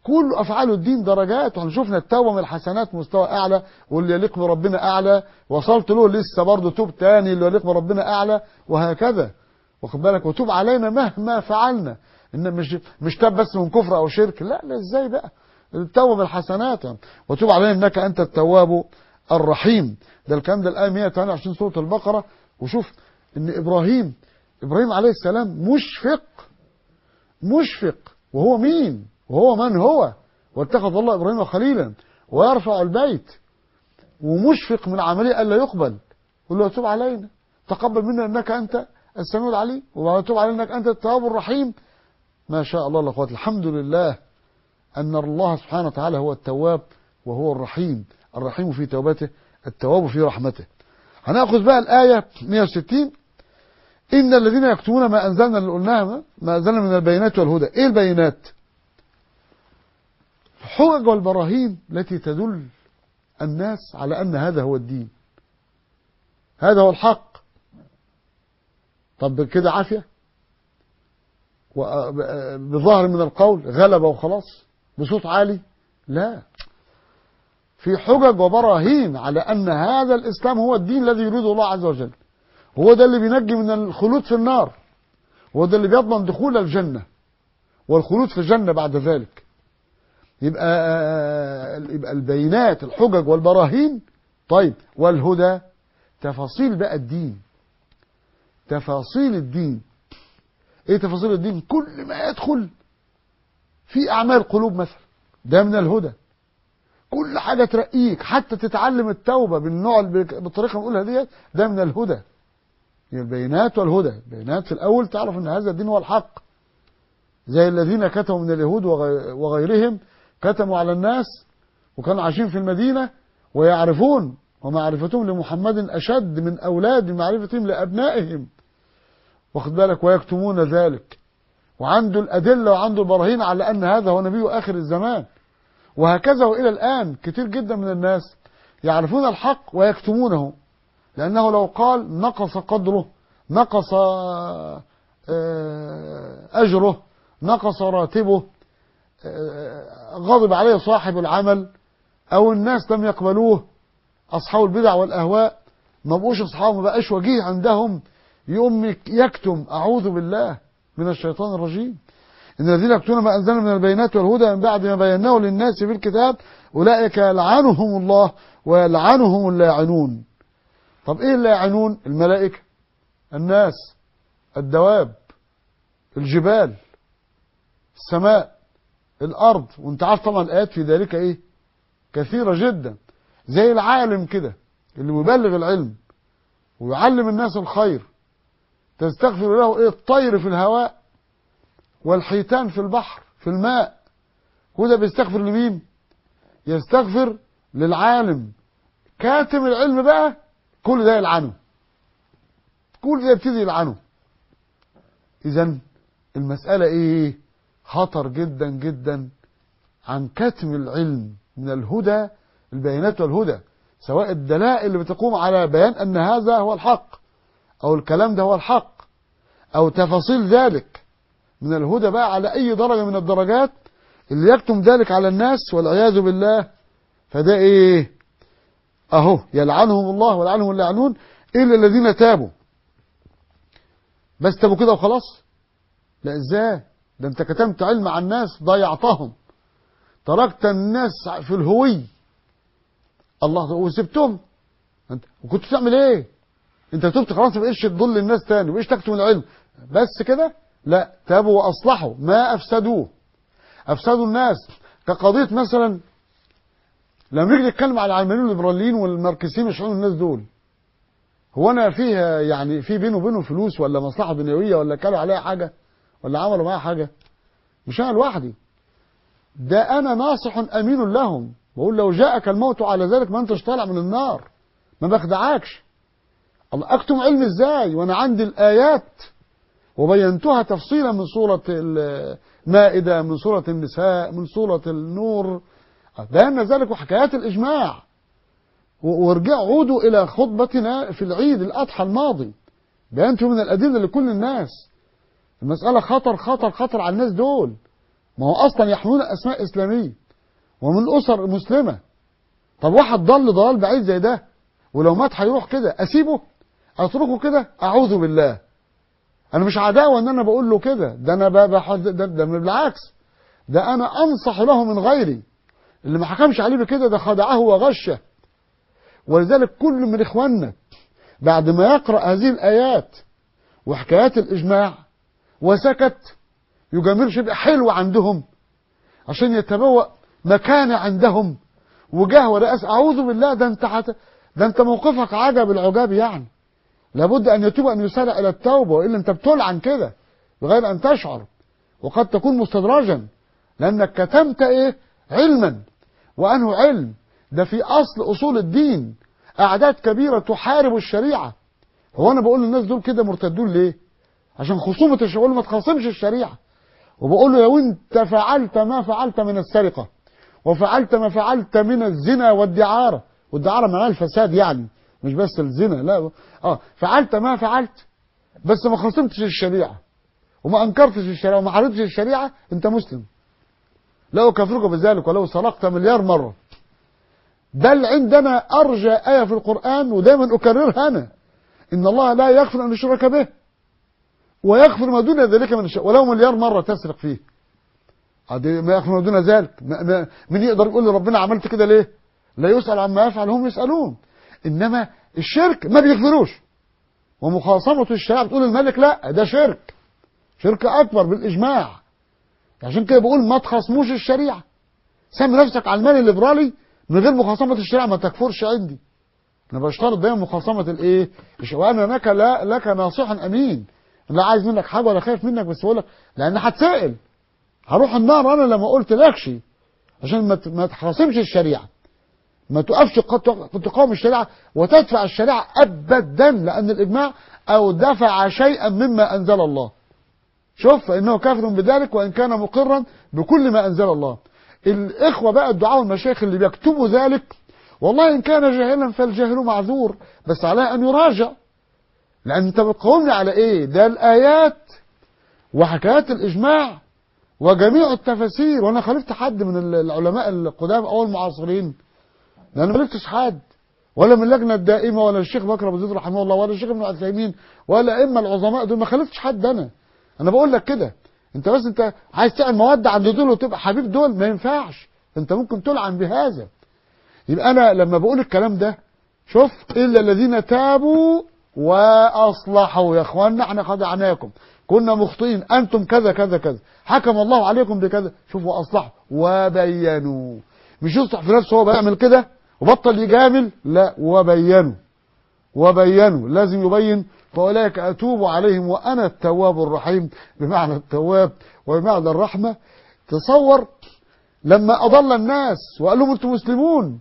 كل افعال الدين درجات واحنا شفنا التوبه من الحسنات مستوى اعلى واللي يليق بربنا اعلى وصلت له لسه برضه توب تاني اللي يليق بربنا اعلى وهكذا واخد بالك وتوب علينا مهما فعلنا ان مش مش تاب بس من كفر او شرك لا لا ازاي بقى التوبه من الحسنات يعني. وتوب علينا انك انت التواب الرحيم ده الكلام ده الايه 128 سوره البقره وشوف ان ابراهيم ابراهيم عليه السلام مشفق مشفق وهو مين وهو من هو واتخذ الله ابراهيم خليلا ويرفع البيت ومشفق من عمليه الا يقبل يقول له تب علينا تقبل منا انك انت السميع العليم وتب علينا انك انت التواب الرحيم ما شاء الله لا قوه الحمد لله ان الله سبحانه وتعالى هو التواب وهو الرحيم الرحيم في توبته التواب في رحمته هناخذ بقى الايه 160 ان الذين يكتمون ما انزلنا اللي قلناها ما انزلنا من البينات والهدى ايه البينات الحجج والبراهين التي تدل الناس على أن هذا هو الدين هذا هو الحق طب كده عافية بظاهر من القول غلبة وخلاص بصوت عالي لا في حجج وبراهين على أن هذا الإسلام هو الدين الذي يريده الله عز وجل هو ده اللي بينجي من الخلود في النار هو ده اللي بيضمن دخول الجنة والخلود في الجنة بعد ذلك يبقى يبقى البينات الحجج والبراهين طيب والهدى تفاصيل بقى الدين تفاصيل الدين ايه تفاصيل الدين كل ما يدخل في اعمال قلوب مثلا ده من الهدى كل حاجه ترقيك حتى تتعلم التوبه بالنوع بالطريقه اللي بنقولها ديت ده من الهدى البينات والهدى البينات في الاول تعرف ان هذا الدين هو الحق زي الذين كتبوا من اليهود وغيرهم كتموا على الناس وكانوا عايشين في المدينة ويعرفون ومعرفتهم لمحمد أشد من أولاد معرفتهم لأبنائهم واخد بالك ويكتمون ذلك وعنده الأدلة وعنده البراهين على أن هذا هو نبي آخر الزمان وهكذا وإلى الآن كتير جدا من الناس يعرفون الحق ويكتمونه لأنه لو قال نقص قدره نقص أجره نقص راتبه غضب عليه صاحب العمل او الناس لم يقبلوه اصحاب البدع والاهواء ما بقوش اصحاب ما بقاش وجيه عندهم يقوم يكتم اعوذ بالله من الشيطان الرجيم ان الذين يكتمون ما انزلنا من البينات والهدى من بعد ما بيناه للناس في الكتاب اولئك يلعنهم الله ويلعنهم اللاعنون طب ايه اللاعنون الملائكه الناس الدواب الجبال السماء الارض وانت عارف طبعا الايات في ذلك ايه كثيره جدا زي العالم كده اللي مبلغ العلم ويعلم الناس الخير تستغفر له ايه الطير في الهواء والحيتان في البحر في الماء وده بيستغفر لمين يستغفر للعالم كاتم العلم بقى كل ده يلعنه كل ده يبتدي يلعنه اذا المساله ايه خطر جدا جدا عن كتم العلم من الهدى البيانات والهدى سواء الدلائل اللي بتقوم على بيان أن هذا هو الحق أو الكلام ده هو الحق أو تفاصيل ذلك من الهدى بقى على أي درجة من الدرجات اللي يكتم ذلك على الناس والعياذ بالله فده إيه أهو يلعنهم الله ويلعنهم اللعنون إلا الذين تابوا بس تابوا كده وخلاص لا إزاي ده انت كتمت علم عن الناس ضيعتهم تركت الناس في الهوي الله وسبتهم انت وكنت بتعمل ايه انت تبت خلاص ما بقيتش تضل الناس تاني وإيش تكتم العلم بس كده لا تابوا واصلحوا ما افسدوه افسدوا الناس كقضيه مثلا لما نيجي نتكلم على العلمانيين والليبراليين والماركسيين وشعون الناس دول هو انا فيها يعني في بينه وبينهم فلوس ولا مصلحه دنيويه ولا كانوا عليها حاجه ولا عملوا معايا حاجة مش أنا لوحدي ده أنا ناصح أمين لهم بقول لو جاءك الموت على ذلك ما أنتش طالع من النار ما بخدعكش الله أكتم علم إزاي وأنا عندي الآيات وبينتها تفصيلا من سورة المائدة من سورة النساء من سورة النور بينا ذلك وحكايات الإجماع وارجعوا عودوا إلى خطبتنا في العيد الأضحى الماضي بينته من الأدلة لكل الناس المسألة خطر خطر خطر على الناس دول ما هو اصلا يحملون اسماء اسلاميه ومن اسر مسلمه طب واحد ضل ضلال بعيد زي ده ولو مات هيروح كده اسيبه اتركه كده اعوذ بالله انا مش عداوه ان انا بقول له كده ده انا بح... ده, ده بالعكس ده انا انصح له من غيري اللي ما حكمش عليه بكده ده خدعه وغشه ولذلك كل من اخواننا بعد ما يقرا هذه الايات وحكايات الاجماع وسكت يجاملش يبقى حلو عندهم عشان يتبوأ مكانه عندهم وجاه ورئاس اعوذ بالله ده انت حت... ده انت موقفك عجب العجاب يعني لابد ان يتوب ان يسارع الى التوبه والا انت بتلعن كده بغير ان تشعر وقد تكون مستدرجا لانك كتمت ايه علما وانه علم ده في اصل اصول الدين اعداد كبيره تحارب الشريعه هو انا بقول للناس دول كده مرتدون ليه عشان خصومه الشغل ما تخاصمش الشريعه وبقول له لو انت فعلت ما فعلت من السرقه وفعلت ما فعلت من الزنا والدعاره والدعاره معناها الفساد يعني مش بس الزنا لا اه فعلت ما فعلت بس ما خصمتش الشريعه وما انكرتش الشريعه وما حاربتش الشريعه انت مسلم لا اكفرك بذلك ولو سرقت مليار مره بل عندنا ارجى ايه في القران ودايما اكررها انا ان الله لا يغفر ان يشرك به ويغفر ما دون ذلك من الشيء ولو مليار مره تسرق فيه ما يغفر ما دون ذلك من يقدر يقول لربنا عملت كده ليه لا يسأل عما يفعل هم يسألون إنما الشرك ما بيغفروش ومخاصمة الشريعة بتقول الملك لا ده شرك شرك أكبر بالإجماع عشان كده بقول ما تخاصموش الشريعة سمي نفسك على المال الليبرالي من غير مخاصمة الشريعة ما تكفرش عندي أنا بشترط دايما مخاصمة الإيه وأنا لك لا لك ناصح أمين لا عايز منك حاجة ولا خايف منك بس بقول لك لأن هتسأل هروح النار أنا لما قلت لكش عشان ما تخاصمش الشريعة ما تقفش تقاوم الشريعة وتدفع الشريعة أبدا لأن الإجماع أو دفع شيئا مما أنزل الله شوف فإنه كافر بذلك وإن كان مقرا بكل ما أنزل الله الإخوة بقى الدعاء والمشايخ اللي بيكتبوا ذلك والله إن كان جاهلا فالجاهل معذور بس عليه أن يراجع لأن أنت بتقومني على إيه ده الآيات وحكايات الإجماع وجميع التفاسير وأنا خالفت حد من العلماء القدام أو المعاصرين لأن ما لفتش حد ولا من اللجنة الدائمة ولا الشيخ بكر أبو زيد رحمه الله ولا الشيخ ابن عثيمين ولا إما العظماء دول ما خالفتش حد أنا أنا بقول لك كده أنت بس أنت عايز تعمل مودة عند دول وتبقى حبيب دول ما ينفعش أنت ممكن تلعن بهذا يبقى أنا لما بقول الكلام ده شوف إلا الذين تابوا وأصلحوا يا إخواننا احنا خدعناكم كنا مخطئين أنتم كذا كذا كذا حكم الله عليكم بكذا شوفوا أصلحوا وبينوا مش يصلح في نفسه هو بيعمل كده وبطل يجامل لا وبينوا وبينوا لازم يبين فأولئك أتوب عليهم وأنا التواب الرحيم بمعنى التواب وبمعنى الرحمة تصور لما أضل الناس وقال لهم أنتم مسلمون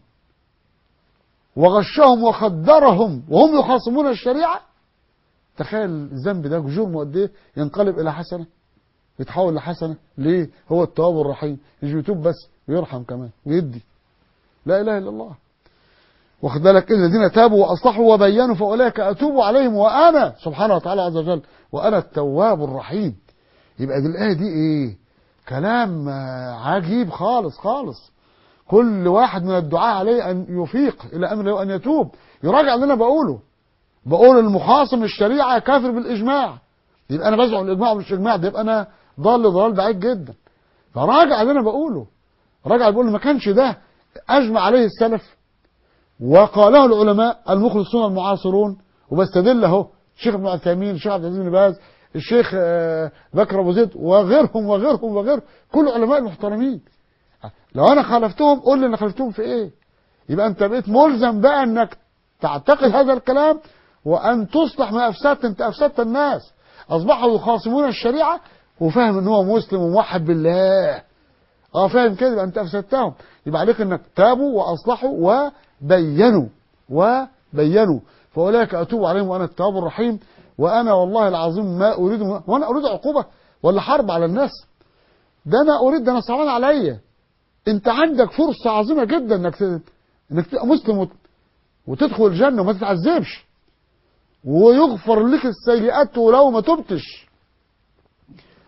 وغشهم وخدرهم وهم يخاصمون الشريعة تخيل الذنب ده جرم قد ايه ينقلب إلى حسنة يتحول لحسنة ليه هو التواب الرحيم مش بيتوب بس ويرحم كمان ويدي لا إله إلا الله واخد بالك الذين تابوا وأصلحوا وبينوا فأولئك أتوب عليهم وأنا سبحانه وتعالى عز وجل وأنا التواب الرحيم يبقى دي الآية دي إيه كلام عجيب خالص خالص كل واحد من الدعاء عليه أن يفيق إلى أمر أن يتوب يراجع اللي أنا بقوله بقول المخاصم الشريعة كافر بالإجماع يبقى أنا بزعم الإجماع مش إجماع ده يبقى أنا ضال ضلال بعيد جدا فراجع اللي أنا بقوله راجع بيقول ما كانش ده أجمع عليه السلف وقاله العلماء المخلصون المعاصرون وبستدل اهو الشيخ ابن عثيمين الشيخ عبد العزيز بن باز الشيخ بكر ابو زيد وغيرهم وغيرهم وغيرهم كل علماء المحترمين لو انا خالفتهم قول لي انا خالفتهم في ايه يبقى انت بقيت ملزم بقى انك تعتقد هذا الكلام وان تصلح ما افسدت انت افسدت الناس اصبحوا يخاصمون الشريعه وفاهم ان هو مسلم وموحد بالله اه فاهم كده يبقى انت افسدتهم يبقى عليك انك تابوا واصلحوا وبينوا وبينوا فاولئك اتوب عليهم وانا التواب الرحيم وانا والله العظيم ما اريد وانا اريد عقوبه ولا حرب على الناس ده انا اريد ده انا صعبان عليا انت عندك فرصه عظيمه جدا انك انك تبقى مسلم وت... وتدخل الجنه وما تتعذبش ويغفر لك السيئات ولو ما تبتش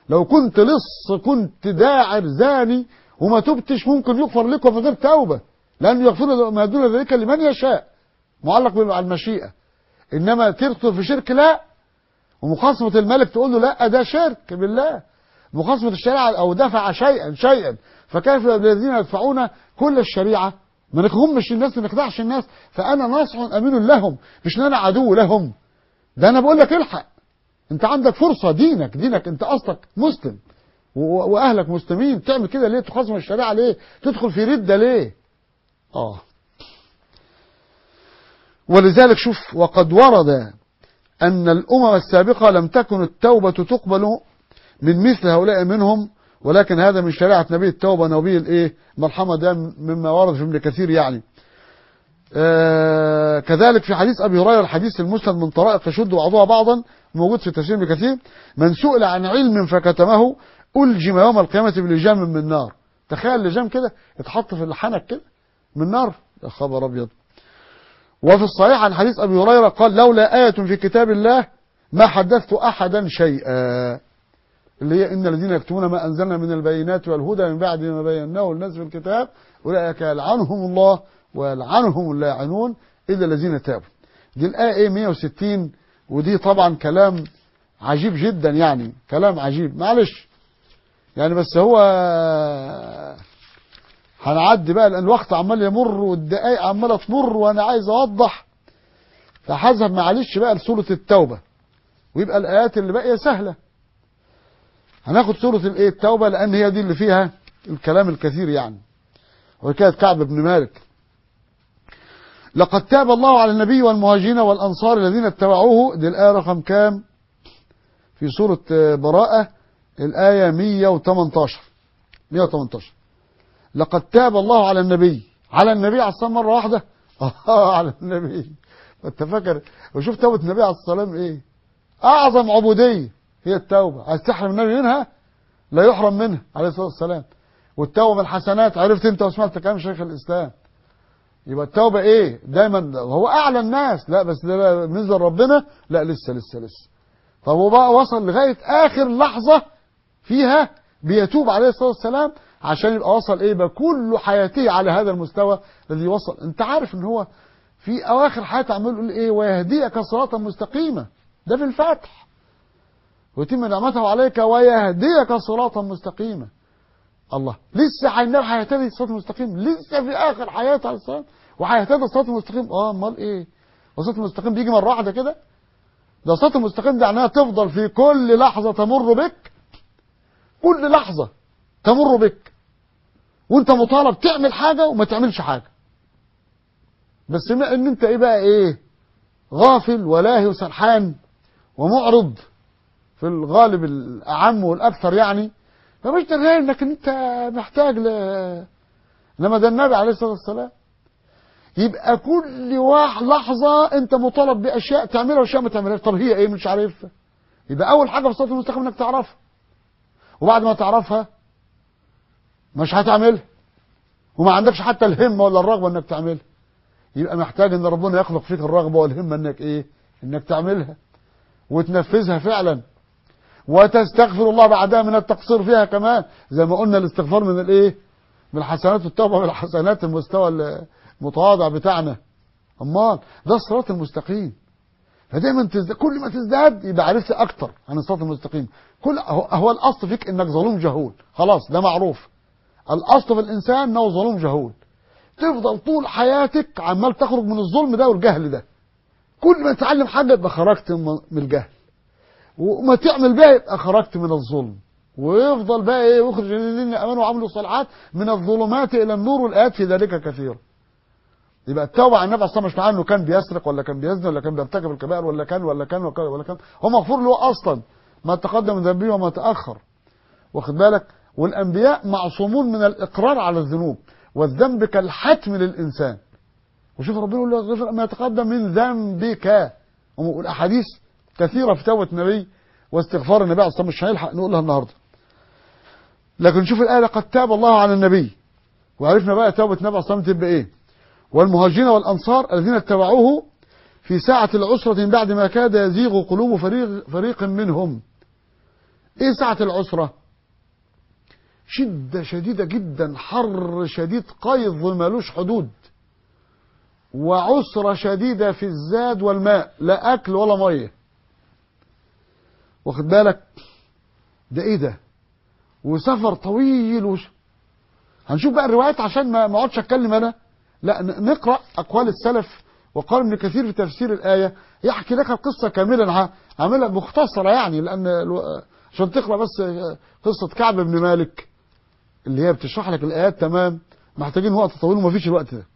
لو كنت لص كنت داعر زاني وما تبتش ممكن يغفر لك وفي غير توبة لأنه يغفر ما دون ذلك لمن يشاء معلق بالمشيئة إنما تدخل في شرك لا ومخاصمة الملك تقول له لا ده شرك بالله مخاصمة الشريعة أو دفع شيئا شيئا فكيف الذين يدفعون كل الشريعة ما نخدمش الناس ما نخدعش الناس فأنا ناصح أمين لهم مش إن أنا عدو لهم ده أنا بقول لك الحق أنت عندك فرصة دينك دينك أنت أصلك مسلم و- وأهلك مسلمين تعمل كده ليه تخاصم الشريعة ليه تدخل في ردة ليه آه ولذلك شوف وقد ورد أن الأمم السابقة لم تكن التوبة تقبل من مثل هؤلاء منهم ولكن هذا من شريعة نبي التوبة نبي الايه مرحمة ده مما ورد في ابن كثير يعني آه كذلك في حديث أبي هريرة الحديث المسند من طرائق يشد بعضها بعضا موجود في تفسير ابن كثير من سئل عن علم فكتمه ألجم يوم القيامة بلجام من نار تخيل لجام كده يتحط في الحنك كده من نار يا خبر أبيض وفي الصحيح عن حديث أبي هريرة قال لولا آية في كتاب الله ما حدثت أحدا شيئا اللي هي إن الذين يكتمون ما أنزلنا من البينات والهدى من بعد ما بيناه للناس في الكتاب أولئك يلعنهم الله ويلعنهم اللاعنون إلا الذين تابوا دي الآية إيه 160 ودي طبعا كلام عجيب جدا يعني كلام عجيب معلش يعني بس هو هنعدي بقى لأن الوقت عمال يمر والدقايق عمالة تمر وأنا عايز أوضح فحذهب معلش بقى لسورة التوبة ويبقى الآيات اللي باقية سهلة هناخد سورة الايه التوبة لأن هي دي اللي فيها الكلام الكثير يعني وكانت كعب بن مالك لقد تاب الله على النبي والمهاجرين والأنصار الذين اتبعوه دي الآية رقم كام في سورة براءة الآية 118 118 لقد تاب الله على النبي على النبي عليه الصلاة مرة واحدة اه على النبي انت فاكر وشوف توبة النبي عليه الصلاة والسلام ايه أعظم عبودية هي التوبة عايز تحرم النبي منها لا يحرم منها عليه الصلاة والسلام والتوبة من الحسنات عرفت انت وسمعت كلام شيخ الإسلام يبقى التوبة ايه دايما هو أعلى الناس لا بس ده بالنسبة لربنا لا لسه لسه لسه طب هو بقى وصل لغاية آخر لحظة فيها بيتوب عليه الصلاة والسلام عشان يبقى وصل ايه بقى كل حياته على هذا المستوى الذي وصل انت عارف ان هو في اواخر حياته عمال يقول ايه ويهديك صراطا مستقيما ده في الفتح ويتم نعمته عليك ويهديك صراطا مستقيما الله لسه النبي هيهتدي الصراط المستقيم لسه في اخر حياته عليه الصلاه وهيهتدي الصراط المستقيم اه امال ايه الصراط المستقيم بيجي مره واحده كده ده الصراط المستقيم ده معناها تفضل في كل لحظه تمر بك كل لحظه تمر بك وانت مطالب تعمل حاجه وما تعملش حاجه بس ما ان انت ايه بقى ايه غافل ولاهي وسرحان ومعرض في الغالب الأعم والأكثر يعني فمش دريان انك انت محتاج ل انما ده النبي عليه الصلاة والسلام يبقى كل واحد لحظة انت مطالب بأشياء تعملها وأشياء ما تعملهاش طب هي ايه مش عارفها يبقى أول حاجة في الصراط المستقيم انك تعرفها وبعد ما تعرفها مش هتعملها وما عندكش حتى الهمة ولا الرغبة انك تعملها يبقى محتاج ان ربنا يخلق فيك الرغبة والهمة انك ايه انك تعملها وتنفذها فعلا وتستغفر الله بعدها من التقصير فيها كمان زي ما قلنا الاستغفار من الايه من الحسنات والتوبه من الحسنات المستوى المتواضع بتاعنا امال ده الصراط المستقيم فدايما تزداد كل ما تزداد يبقى عرفت اكتر عن الصراط المستقيم كل هو, هو الاصل فيك انك ظلوم جهول خلاص ده معروف الاصل في الانسان انه ظلوم جهول تفضل طول حياتك عمال تخرج من الظلم ده والجهل ده كل ما تتعلم حاجه يبقى خرجت من الجهل وما تعمل بقى يبقى خرجت من الظلم ويفضل بقى ايه يخرج الذين امنوا وعملوا الصالحات من الظلمات الى النور والايات في ذلك كثير يبقى التوبه عن النبي صلى الله عليه وسلم مش معناه انه كان بيسرق ولا كان بيزني ولا كان بيرتكب الكبائر ولا كان ولا كان ولا كان, ولا كان. هو مغفور له اصلا ما تقدم من ذنبه وما تاخر واخد بالك والانبياء معصومون من الاقرار على الذنوب والذنب كالحتم للانسان وشوف ربنا يقول له غفر ما يتقدم من ذنبك والاحاديث كثيرة في توبة النبي واستغفار النبي عليه الصلاة والسلام مش هنلحق نقولها النهاردة لكن شوف الآية لقد تاب الله على النبي وعرفنا بقى توبة النبي عليه الصلاة والسلام تبقى إيه والمهاجرين والأنصار الذين اتبعوه في ساعة العسرة من بعد ما كاد يزيغ قلوب فريق, فريق منهم ايه ساعة العسرة شدة شديدة جدا حر شديد قيظ ملوش حدود وعسرة شديدة في الزاد والماء لا أكل ولا مية واخد بالك ده ايه ده وسفر طويل وش... هنشوف بقى الروايات عشان ما ما اقعدش اتكلم انا لا ن- نقرا اقوال السلف وقال ابن كثير في تفسير الايه يحكي لك القصه كاملا ع- عاملها مختصره يعني لان الو- عشان تقرا بس قصه كعب بن مالك اللي هي بتشرح لك الايات تمام محتاجين وقت طويل ومفيش الوقت ده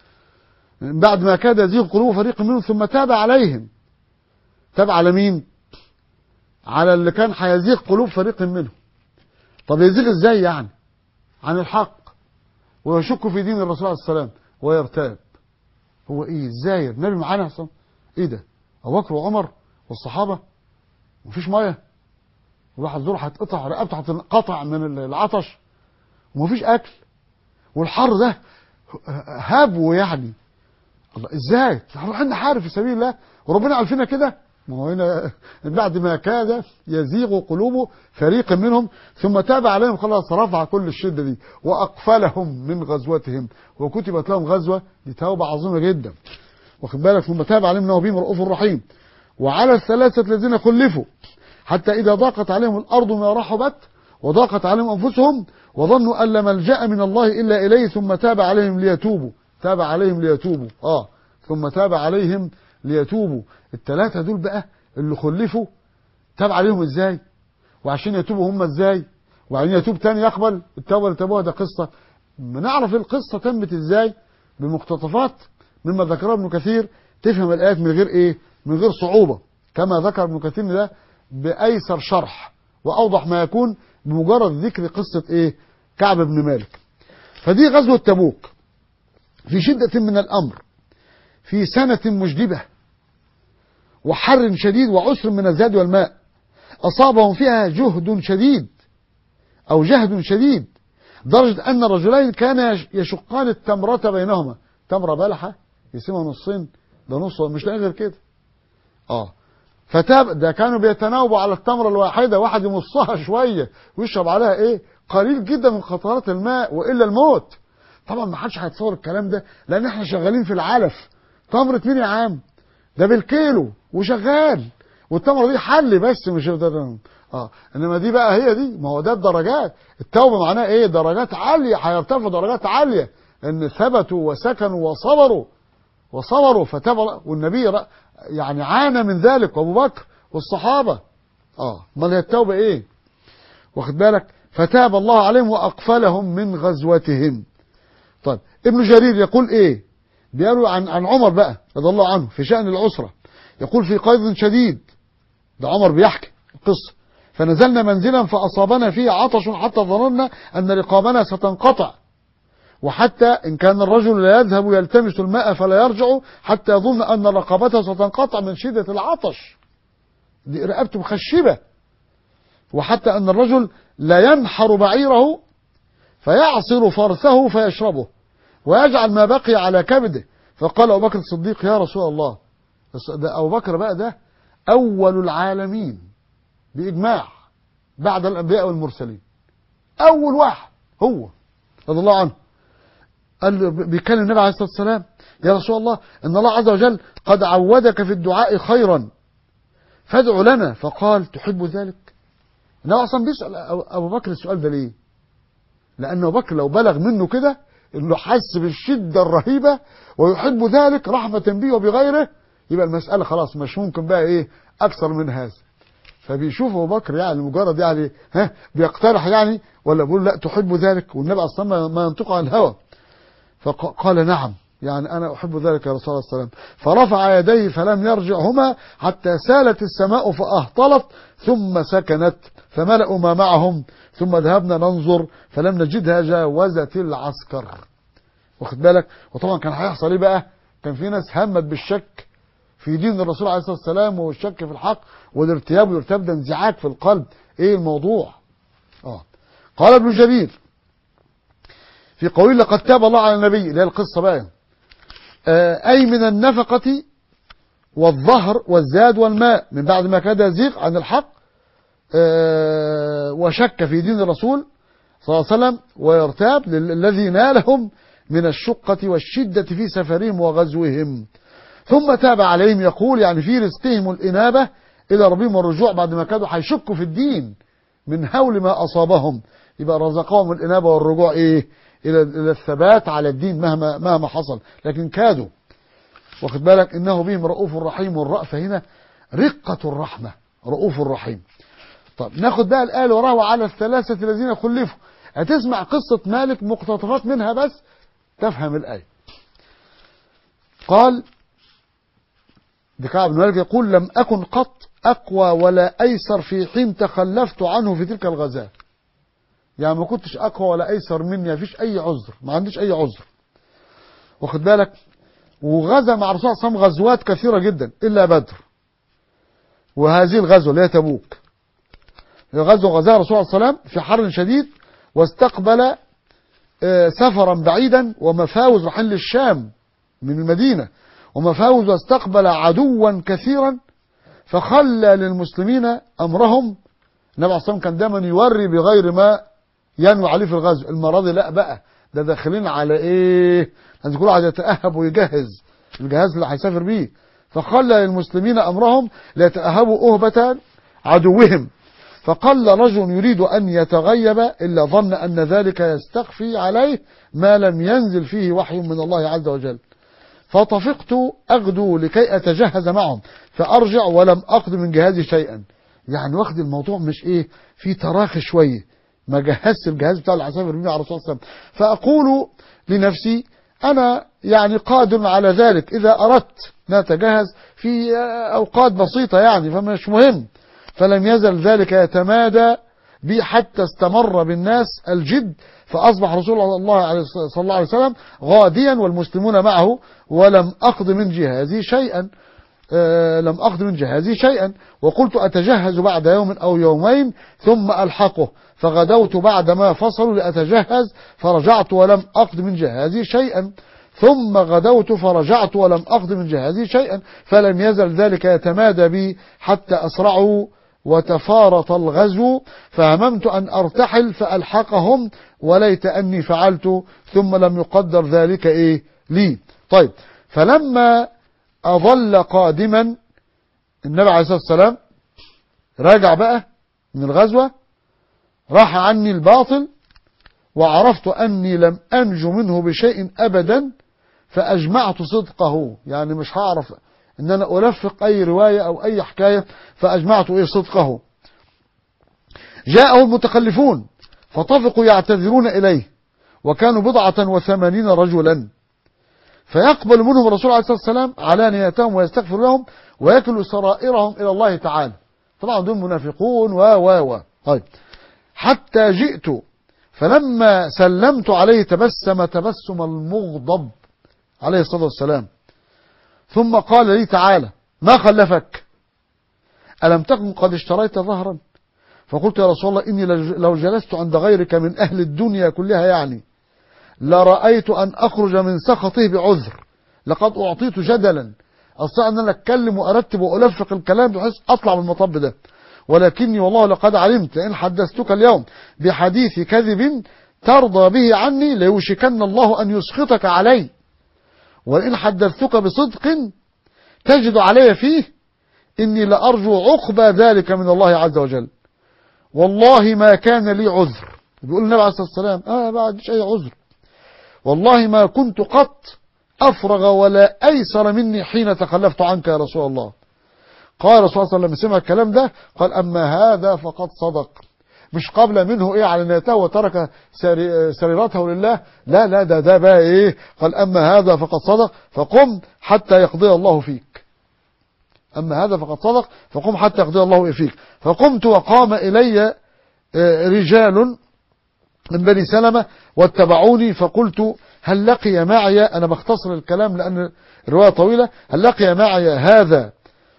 من بعد ما كاد يزيغ قلوب فريق منهم ثم تاب عليهم تاب على مين على اللي كان هيزيغ قلوب فريق منهم طب يزيغ ازاي يعني عن الحق ويشك في دين الرسول عليه السلام ويرتاب هو ايه ازاي النبي معانا اصلا ايه ده ابو بكر وعمر والصحابه مفيش ميه وواحد زور هتقطع رقبته هتنقطع من العطش ومفيش اكل والحر ده هبو يعني الله ازاي رايحين نحارب في سبيل الله وربنا قال فينا كده ما هو هنا بعد ما كاد يزيغ قلوب فريق منهم ثم تاب عليهم خلاص رفع كل الشده دي واقفلهم من غزوتهم وكتبت لهم غزوه دي توبه عظيمه جدا واخد بالك ثم تاب عليهم انه بهم رؤوف رحيم وعلى الثلاثه الذين خلفوا حتى اذا ضاقت عليهم الارض ما رحبت وضاقت عليهم انفسهم وظنوا ان لا ملجا من الله الا اليه ثم تاب عليهم ليتوبوا تاب عليهم ليتوبوا اه ثم تاب عليهم ليتوبوا الثلاثه دول بقى اللي خلفوا تاب عليهم ازاي وعشان يتوبوا هم ازاي وبعدين يتوب تاني يقبل التوبه اللي تابوها ده قصه ما نعرف القصه تمت ازاي بمقتطفات مما ذكره ابن كثير تفهم الايات من غير ايه من غير صعوبه كما ذكر ابن كثير ده بايسر شرح واوضح ما يكون بمجرد ذكر قصه ايه كعب بن مالك فدي غزوه تبوك في شده من الامر في سنه مجدبه وحر شديد وعسر من الزاد والماء أصابهم فيها جهد شديد أو جهد شديد درجة أن الرجلين كانا يشقان التمرة بينهما تمرة بلحة يقسمها نصين ده نص مش لاقي غير كده اه فتاب ده كانوا بيتناوبوا على التمرة الواحدة واحد يمصها شوية ويشرب عليها ايه قليل جدا من قطرات الماء وإلا الموت طبعا ما حدش هيتصور الكلام ده لأن احنا شغالين في العلف تمرة مين يا عم ده بالكيلو وشغال والتمره دي حل بس مش ده اه انما دي بقى هي دي ما هو ده الدرجات التوبه معناها ايه درجات عاليه هيرتفعوا درجات عاليه ان ثبتوا وسكنوا وصبروا وصبروا فتاب والنبي يعني عانى من ذلك وابو بكر والصحابه اه امال هي التوبه ايه واخد بالك فتاب الله عليهم واقفلهم من غزوتهم طيب ابن جرير يقول ايه بيروي عن عن عمر بقى رضي الله عنه في شأن العسرة يقول في قيظ شديد ده عمر بيحكي القصة فنزلنا منزلا فأصابنا فيه عطش حتى ظننا أن رقابنا ستنقطع وحتى إن كان الرجل لا يذهب يلتمس الماء فلا يرجع حتى يظن أن رقبته ستنقطع من شدة العطش دي رقبته مخشبة وحتى أن الرجل لا ينحر بعيره فيعصر فرثه فيشربه ويجعل ما بقي على كبده فقال أبو بكر الصديق يا رسول الله ده أبو بكر بقى ده أول العالمين بإجماع بعد الأنبياء والمرسلين أول واحد هو رضي الله عنه قال له بيكلم النبي عليه الصلاة والسلام يا رسول الله إن الله عز وجل قد عودك في الدعاء خيرا فادع لنا فقال تحب ذلك النبي أصلا بيسأل أبو بكر السؤال ده ليه لأن أبو بكر لو بلغ منه كده انه حس بالشدة الرهيبة ويحب ذلك رحمة به وبغيره يبقى المسألة خلاص مش ممكن بقى ايه اكثر من هذا فبيشوف ابو بكر يعني مجرد يعني ها بيقترح يعني ولا بيقول لا تحب ذلك والنبي اصلا ما ينطق عن الهوى فقال نعم يعني انا احب ذلك يا رسول الله صلى الله عليه وسلم فرفع يديه فلم يرجعهما حتى سالت السماء فاهطلت ثم سكنت فملأوا ما معهم ثم ذهبنا ننظر فلم نجدها جاوزت العسكر واخد بالك وطبعا كان هيحصل ايه بقى كان في ناس همت بالشك في دين الرسول عليه الصلاه والسلام والشك في الحق والارتياب والارتياب ده انزعاج في القلب ايه الموضوع اه قال ابن جرير في قوله لقد تاب الله على النبي اللي هي القصه بقى آه اي من النفقه والظهر والزاد والماء من بعد ما كاد يزيغ عن الحق آه، وشك في دين الرسول صلى الله عليه وسلم ويرتاب لل- الذي نالهم من الشقة والشدة في سفرهم وغزوهم ثم تاب عليهم يقول يعني في رزقهم الإنابة إلى ربهم والرجوع بعد ما كانوا هيشكوا في الدين من هول ما أصابهم يبقى رزقهم الإنابة والرجوع إيه إلى إلى الثبات على الدين مهما مهما حصل لكن كادوا واخد بالك إنه بهم رؤوف رحيم والرأفة هنا رقة الرحمة رؤوف رحيم طب ناخد بقى الآية اللي وراها وعلى الثلاثة الذين خلفوا هتسمع قصة مالك مقتطفات منها بس تفهم الآية قال بكعب بن مالك يقول لم أكن قط أقوى ولا أيسر في حين تخلفت عنه في تلك الغزاة يعني ما كنتش أقوى ولا أيسر مني ما فيش أي عذر ما عنديش أي عذر واخد بالك وغزا مع الرسول صلى الله عليه وسلم غزوات كثيرة جدا إلا بدر وهذه الغزوة اللي هي تبوك غزوة غزاها الرسول صلى الله عليه وسلم في حر شديد واستقبل آه، سفرا بعيدا ومفاوز رايحين للشام من المدينة ومفاوز واستقبل عدوا كثيرا فخلى للمسلمين أمرهم النبي عليه الصلاة والسلام كان دايما يوري بغير ما ينوي عليه في الغزو المرة دي لا بقى ده داخلين على ايه لازم كل واحد يتأهب ويجهز الجهاز اللي هيسافر بيه فخلى للمسلمين أمرهم ليتأهبوا أهبة عدوهم فقل رجل يريد أن يتغيب إلا ظن أن ذلك يستخفي عليه ما لم ينزل فيه وحي من الله عز وجل فطفقت أغدو لكي أتجهز معهم فأرجع ولم أقض من جهازي شيئا يعني واخد الموضوع مش إيه في تراخي شوية ما جهزت الجهاز بتاع العساكر الرمي على الرسول صلى الله عليه وسلم فأقول لنفسي أنا يعني قادر على ذلك إذا أردت نتجهز في أوقات بسيطة يعني فمش مهم فلم يزل ذلك يتمادى بي حتى استمر بالناس الجد فأصبح رسول الله عليه صلى الله عليه وسلم غاديا والمسلمون معه ولم أقض من جهازي شيئا آه لم أقض من جهازي شيئا وقلت أتجهز بعد يوم أو يومين ثم ألحقه فغدوت بعد ما فصلوا لأتجهز فرجعت ولم أقض من جهازي شيئا ثم غدوت فرجعت ولم أقض من جهازي شيئا فلم يزل ذلك يتمادى بي حتى أسرعوا وتفارط الغزو فهممت أن أرتحل فألحقهم وليت أني فعلت ثم لم يقدر ذلك إيه لي طيب فلما أظل قادما النبي عليه الصلاة والسلام راجع بقى من الغزوة راح عني الباطل وعرفت أني لم أنجو منه بشيء أبدا فأجمعت صدقه يعني مش هعرف ان انا الفق اي رواية او اي حكاية فاجمعت ايه صدقه جاءه المتخلفون فطفقوا يعتذرون اليه وكانوا بضعة وثمانين رجلا فيقبل منهم الرسول عليه الصلاة والسلام على نيتهم ويستغفر لهم ويكل سرائرهم الى الله تعالى طبعا دول منافقون و و و طيب حتى جئت فلما سلمت عليه تبسم تبسم المغضب عليه الصلاة والسلام ثم قال لي تعالى ما خلفك ألم تكن قد اشتريت ظهرا فقلت يا رسول الله إني لو جلست عند غيرك من أهل الدنيا كلها يعني لرأيت أن أخرج من سخطه بعذر لقد أعطيت جدلا أستطيع أن أنا أتكلم وأرتب وألفق الكلام بحيث أطلع من المطب ده ولكني والله لقد علمت لئن حدثتك اليوم بحديث كذب ترضى به عني ليوشكن الله أن يسخطك علي ولئن حدثتك بصدق تجد علي فيه إني لأرجو عقبى ذلك من الله عز وجل والله ما كان لي عذر بيقول النبي عليه الصلاة والسلام آه ما عنديش أي عذر والله ما كنت قط أفرغ ولا أيسر مني حين تخلفت عنك يا رسول الله قال رسول الله صلى الله عليه وسلم سمع الكلام ده قال أما هذا فقد صدق مش قبل منه ايه على نيته وترك سريرته لله لا لا ده ده بقى ايه قال اما هذا فقد صدق فقم حتى يقضي الله فيك اما هذا فقد صدق فقم حتى يقضي الله فيك فقمت وقام الي رجال من بني سلمة واتبعوني فقلت هل لقي معي انا بختصر الكلام لان الرواية طويلة هل لقي معي هذا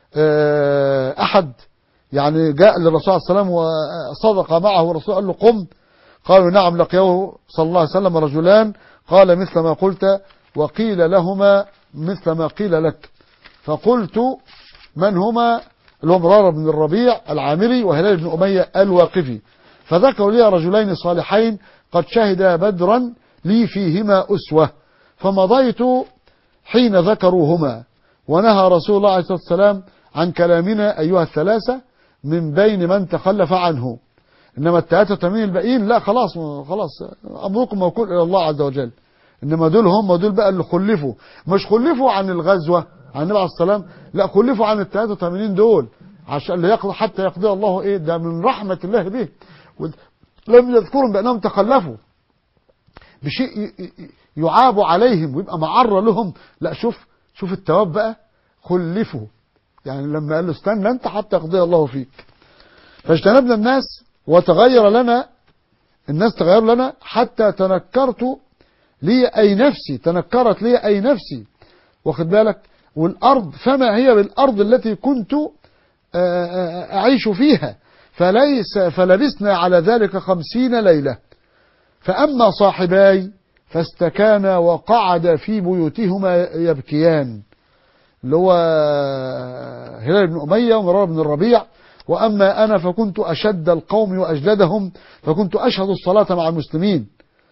احد يعني جاء للرسول صلى الله عليه وسلم وصدق معه والرسول قال له قم قالوا نعم لقيه صلى الله عليه وسلم رجلان قال مثل ما قلت وقيل لهما مثل ما قيل لك فقلت من هما اللي هو مرارة بن الربيع العامري وهلال بن أمية الواقفي فذكروا لي رجلين صالحين قد شهدا بدرا لي فيهما أسوة فمضيت حين ذكروهما ونهى رسول الله عليه الصلاة والسلام عن كلامنا أيها الثلاثة من بين من تخلف عنه إنما التلاتة وثمانين الباقيين لا خلاص خلاص أمركم موكول إلى الله عز وجل إنما دول هم دول بقى اللي خلفوا مش خلفوا عن الغزوة عن النبي عليه السلام لا خلفوا عن ال 83 دول عشان يقضي حتى يقضي الله ايه ده من رحمة الله به لم يذكرهم بأنهم تخلفوا بشيء يعاب عليهم ويبقى معرة لهم لا شوف شوف التواب بقى خلفوا يعني لما قال له استنى انت حتى يقضي الله فيك فاجتنبنا الناس وتغير لنا الناس تغير لنا حتى تنكرت لي أي نفسي تنكرت لي أي نفسي واخد بالك والأرض فما هي بالأرض التي كنت أعيش فيها فليس فلبسنا على ذلك خمسين ليلة فأما صاحباي فاستكانا وقعد في بيوتهما يبكيان اللي هو هلال بن أمية ومرار بن الربيع وأما أنا فكنت أشد القوم وأجلدهم فكنت أشهد الصلاة مع المسلمين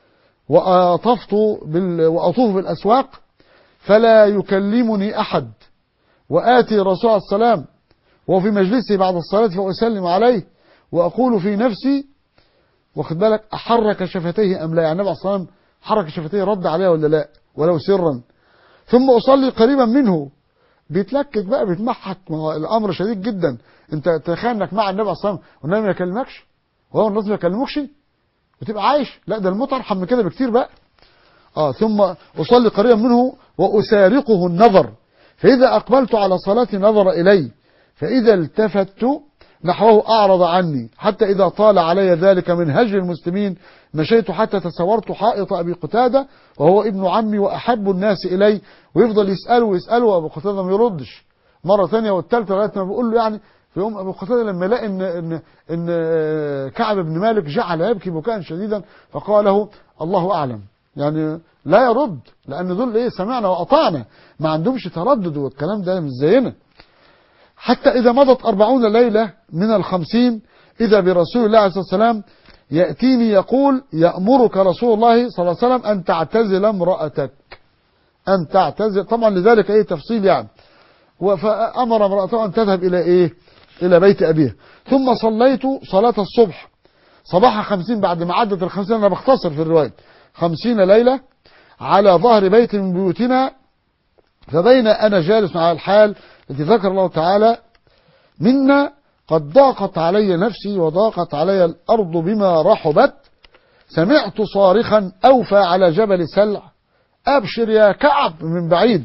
وأطفت بال... وأطوف بالأسواق فلا يكلمني أحد وآتي رسول السلام وفي مجلسه بعد الصلاة فأسلم عليه وأقول في نفسي واخد بالك أحرك شفتيه أم لا يعني النبي عليه الصلاة والسلام حرك شفتيه رد عليها ولا لا ولو سرا ثم أصلي قريبا منه بيتلكك بقى بيتمحك ما هو الأمر شديد جدا أنت تخيل إنك مع النبي عليه الصلاة والسلام والنبي ما يكلمكش وهو الناس ما يكلموكش وتبقى عايش لا ده الموت أرحم من كده بكتير بقى آه ثم أصلي قريبا منه وأسارقه النظر فإذا أقبلت على صلاتي نظر إلي فإذا التفت نحوه أعرض عني حتى إذا طال علي ذلك من هجر المسلمين مشيت حتى تصورت حائط أبي قتادة وهو ابن عمي وأحب الناس إلي ويفضل يسأله ويسأله وأبو قتادة ما يردش مرة ثانية والثالثة لغاية ما بقول له يعني في يوم أبو قتادة لما لقى إن, إن, إن كعب بن مالك جعل يبكي بكاء شديدا فقال له الله أعلم يعني لا يرد لأن دول إيه سمعنا وأطعنا ما عندهمش تردد والكلام ده مش زينا حتى إذا مضت أربعون ليلة من الخمسين إذا برسول الله عليه الصلاة والسلام يأتيني يقول يأمرك رسول الله صلى الله عليه وسلم أن تعتزل امرأتك أن تعتزل طبعا لذلك أي تفصيل يعني فأمر امرأته أن تذهب إلى إيه إلى بيت أبيها ثم صليت صلاة الصبح صباح خمسين بعد ما عدت الخمسين أنا بختصر في الرواية خمسين ليلة على ظهر بيت من بيوتنا فبين أنا جالس على الحال التي ذكر الله تعالى منا قد ضاقت علي نفسي وضاقت علي الأرض بما رحبت سمعت صارخا أوفى على جبل سلع أبشر يا كعب من بعيد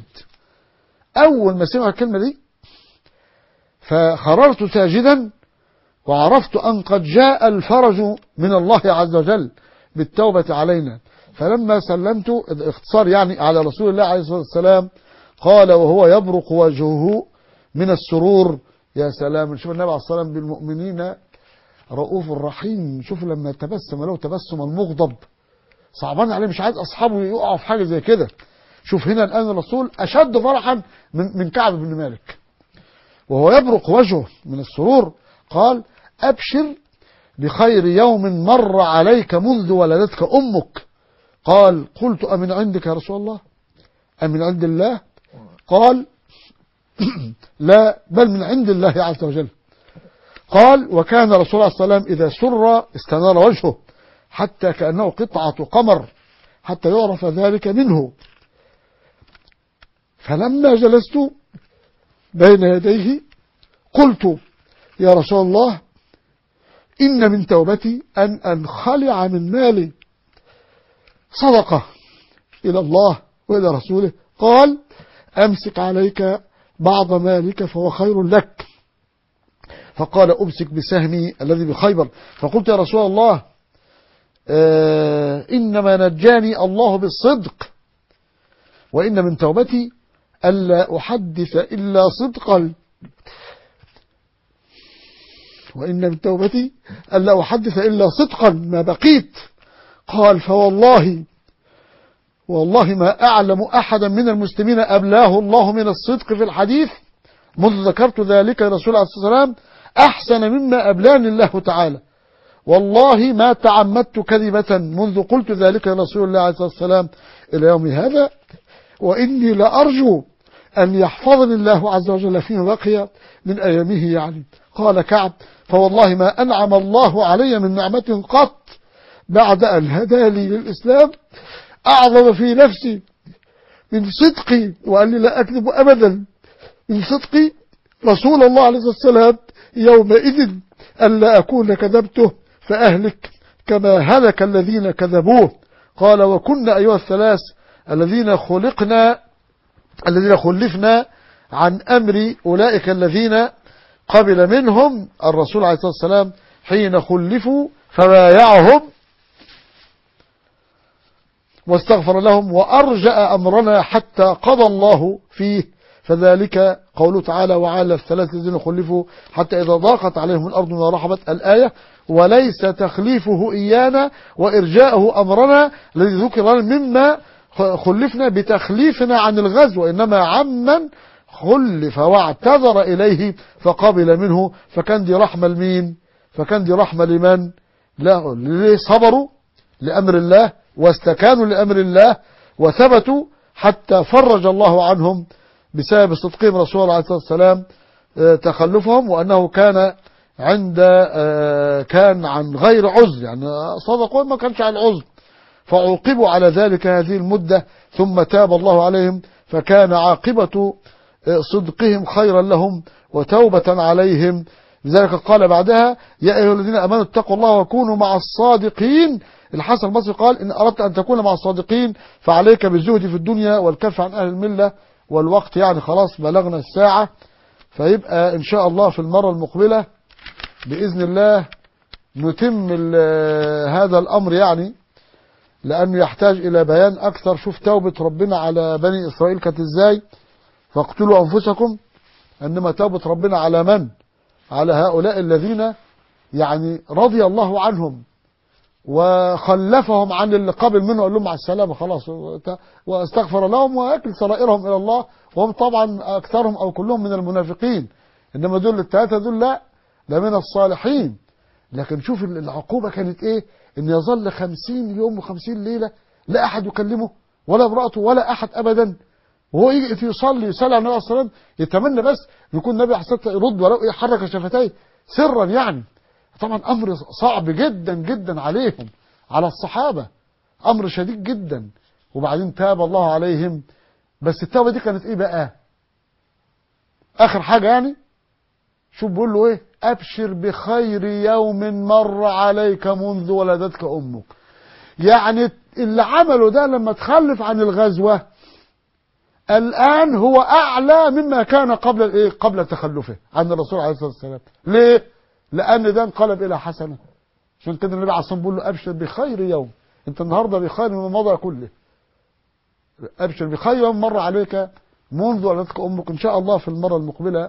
أول ما سمع الكلمة دي فخررت ساجدا وعرفت أن قد جاء الفرج من الله عز وجل بالتوبة علينا فلما سلمت اختصار يعني على رسول الله عليه الصلاة والسلام قال وهو يبرق وجهه من السرور يا سلام شوف النبي عليه الصلاة والسلام بالمؤمنين رؤوف رحيم شوف لما تبسم له تبسم المغضب صعبان عليه مش عايز أصحابه يقعوا في حاجة زي كده شوف هنا الآن الرسول أشد فرحا من, من كعب بن مالك وهو يبرق وجهه من السرور قال أبشر بخير يوم مر عليك منذ ولدتك أمك قال قلت أمن عندك يا رسول الله أمن عند الله قال لا بل من عند الله عز وجل قال وكان رسول الله صلى الله عليه وسلم إذا سر استنار وجهه حتى كأنه قطعة قمر حتى يعرف ذلك منه فلما جلست بين يديه قلت يا رسول الله إن من توبتي أن أنخلع من مالي صدقة إلى الله وإلى رسوله قال أمسك عليك بعض مالك فهو خير لك فقال أمسك بسهمي الذي بخيبر فقلت يا رسول الله آه إنما نجاني الله بالصدق وإن من توبتي ألا أحدث إلا صدقا وإن من توبتي ألا أحدث إلا صدقا ما بقيت قال فوالله والله ما أعلم أحدا من المسلمين أبلاه الله من الصدق في الحديث منذ ذكرت ذلك لرسول الله صلى الله عليه وسلم أحسن مما أبلاني الله تعالى والله ما تعمدت كذبة منذ قلت ذلك لرسول الله عليه الصلاة والسلام إلى يوم هذا وإني لأرجو أن يحفظني الله عز وجل فيما بقي من أيامه يعني قال كعب فوالله ما أنعم الله علي من نعمة قط بعد أن هداني للإسلام أعظم في نفسي من صدقي وأني لا أكذب أبدا من صدقي رسول الله عليه الصلاة والسلام يومئذ ألا أكون كذبته فأهلك كما هلك الذين كذبوه قال وكنا أيها الثلاث الذين خلقنا الذين خلفنا عن أمر أولئك الذين قبل منهم الرسول عليه الصلاة والسلام حين خلفوا فبايعهم واستغفر لهم وأرجأ أمرنا حتى قضى الله فيه فذلك قوله تعالى وعلى الثلاث الذين خلفوا حتى إذا ضاقت عليهم الأرض ما رحبت الآية وليس تخليفه إيانا وإرجاءه أمرنا الذي ذكر مما خلفنا بتخليفنا عن الغزو إنما عمن خلف واعتذر إليه فقبل منه فكان دي رحمة لمين فكان دي رحمة لمن لا ليه صبروا لأمر الله واستكانوا لأمر الله وثبتوا حتى فرج الله عنهم بسبب صدقهم رسول الله عليه الصلاة والسلام تخلفهم وأنه كان عند كان عن غير عذر يعني صدقوا ما كانش عن عذر فعوقبوا على ذلك هذه المدة ثم تاب الله عليهم فكان عاقبة صدقهم خيرا لهم وتوبة عليهم لذلك قال بعدها يا أيها الذين أمنوا اتقوا الله وكونوا مع الصادقين الحسن البصري قال إن أردت أن تكون مع الصادقين فعليك بالزهد في الدنيا والكف عن أهل الملة والوقت يعني خلاص بلغنا الساعة فيبقى إن شاء الله في المرة المقبلة بإذن الله نتم هذا الأمر يعني لأنه يحتاج إلى بيان أكثر شوف توبة ربنا على بني إسرائيل كانت إزاي فاقتلوا أنفسكم إنما توبة ربنا على من على هؤلاء الذين يعني رضي الله عنهم وخلفهم عن اللي قبل منه قال لهم مع السلامة خلاص واستغفر لهم وأكل سرائرهم إلى الله وهم طبعا أكثرهم أو كلهم من المنافقين إنما دول الثلاثة دول لا ده من الصالحين لكن شوف العقوبة كانت إيه إن يظل خمسين يوم وخمسين ليلة لا أحد يكلمه ولا امرأته ولا أحد أبدا وهو يجي يصلي يسأل عن النبي عليه الصلاة والسلام يتمنى بس يكون النبي عليه الصلاة يرد ولو يحرك شفتيه سرا يعني طبعا أمر صعب جدا جدا عليهم على الصحابة أمر شديد جدا وبعدين تاب الله عليهم بس التوبة دي كانت إيه بقى آخر حاجة يعني شوف بيقول له إيه أبشر بخير يوم مر عليك منذ ولدتك أمك يعني اللي عمله ده لما تخلف عن الغزوة الآن هو أعلى مما كان قبل الإيه قبل تخلفه عن الرسول عليه الصلاة والسلام ليه لأن ده انقلب إلى حسنة عشان كده النبي عليه الصلاة والسلام بيقول له أبشر بخير يوم أنت النهاردة بخير مما مضى كله أبشر بخير يوم مر عليك منذ ولدتك أمك إن شاء الله في المرة المقبلة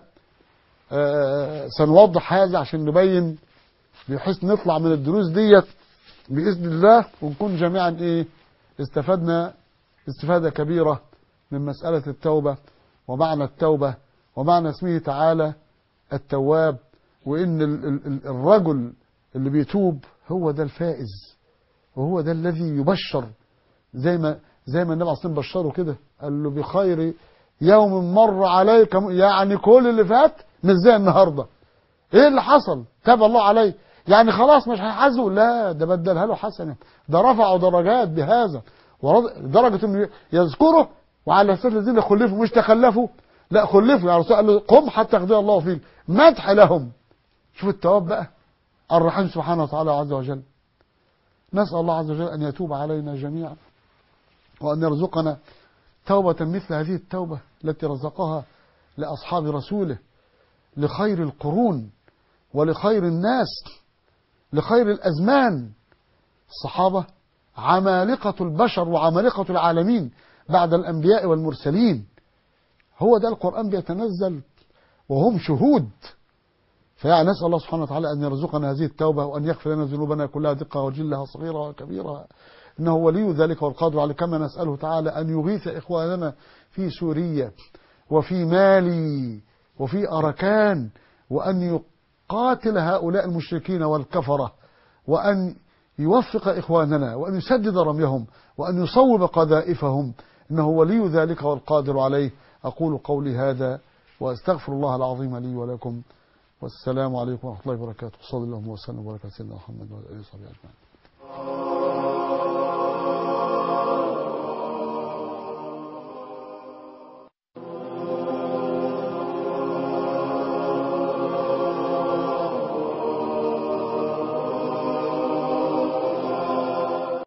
آه سنوضح هذا عشان نبين بحيث نطلع من الدروس ديت بإذن الله ونكون جميعا إيه استفدنا استفادة كبيرة من مسألة التوبة ومعنى التوبة ومعنى اسمه تعالى التواب وإن الرجل اللي بيتوب هو ده الفائز وهو ده الذي يبشر زي ما زي ما النبي عليه الصلاه بشره كده قال له بخير يوم مر عليك يعني كل اللي فات مش زي النهارده ايه اللي حصل تاب الله عليه يعني خلاص مش هيحاسبه لا ده بدلها له حسنه ده رفعوا درجات بهذا درجه انه يذكره وعلى اساس الذين خلفوا مش تخلفوا لا خلفوا يعني الرسول قال له قم حتى يقضي الله فيك مدح لهم شوف التواب بقى الرحمن سبحانه وتعالى عز وجل نسأل الله عز وجل أن يتوب علينا جميعا وأن يرزقنا توبة مثل هذه التوبة التي رزقها لأصحاب رسوله لخير القرون ولخير الناس لخير الأزمان الصحابة عمالقة البشر وعمالقة العالمين بعد الأنبياء والمرسلين هو ده القرآن بيتنزل وهم شهود فيعني نسأل الله سبحانه وتعالى أن يرزقنا هذه التوبة وأن يغفر لنا ذنوبنا كلها دقة وجلها صغيرة وكبيرة إنه ولي ذلك والقادر على كما نسأله تعالى أن يغيث إخواننا في سوريا وفي مالي وفي أركان وأن يقاتل هؤلاء المشركين والكفرة وأن يوفق إخواننا وأن يسدد رميهم وأن يصوب قذائفهم إنه ولي ذلك والقادر عليه أقول قولي هذا وأستغفر الله العظيم لي ولكم والسلام عليكم ورحمة الله وبركاته صلى الله وسلم وبارك على سيدنا محمد وعلى آله وصحبه أجمعين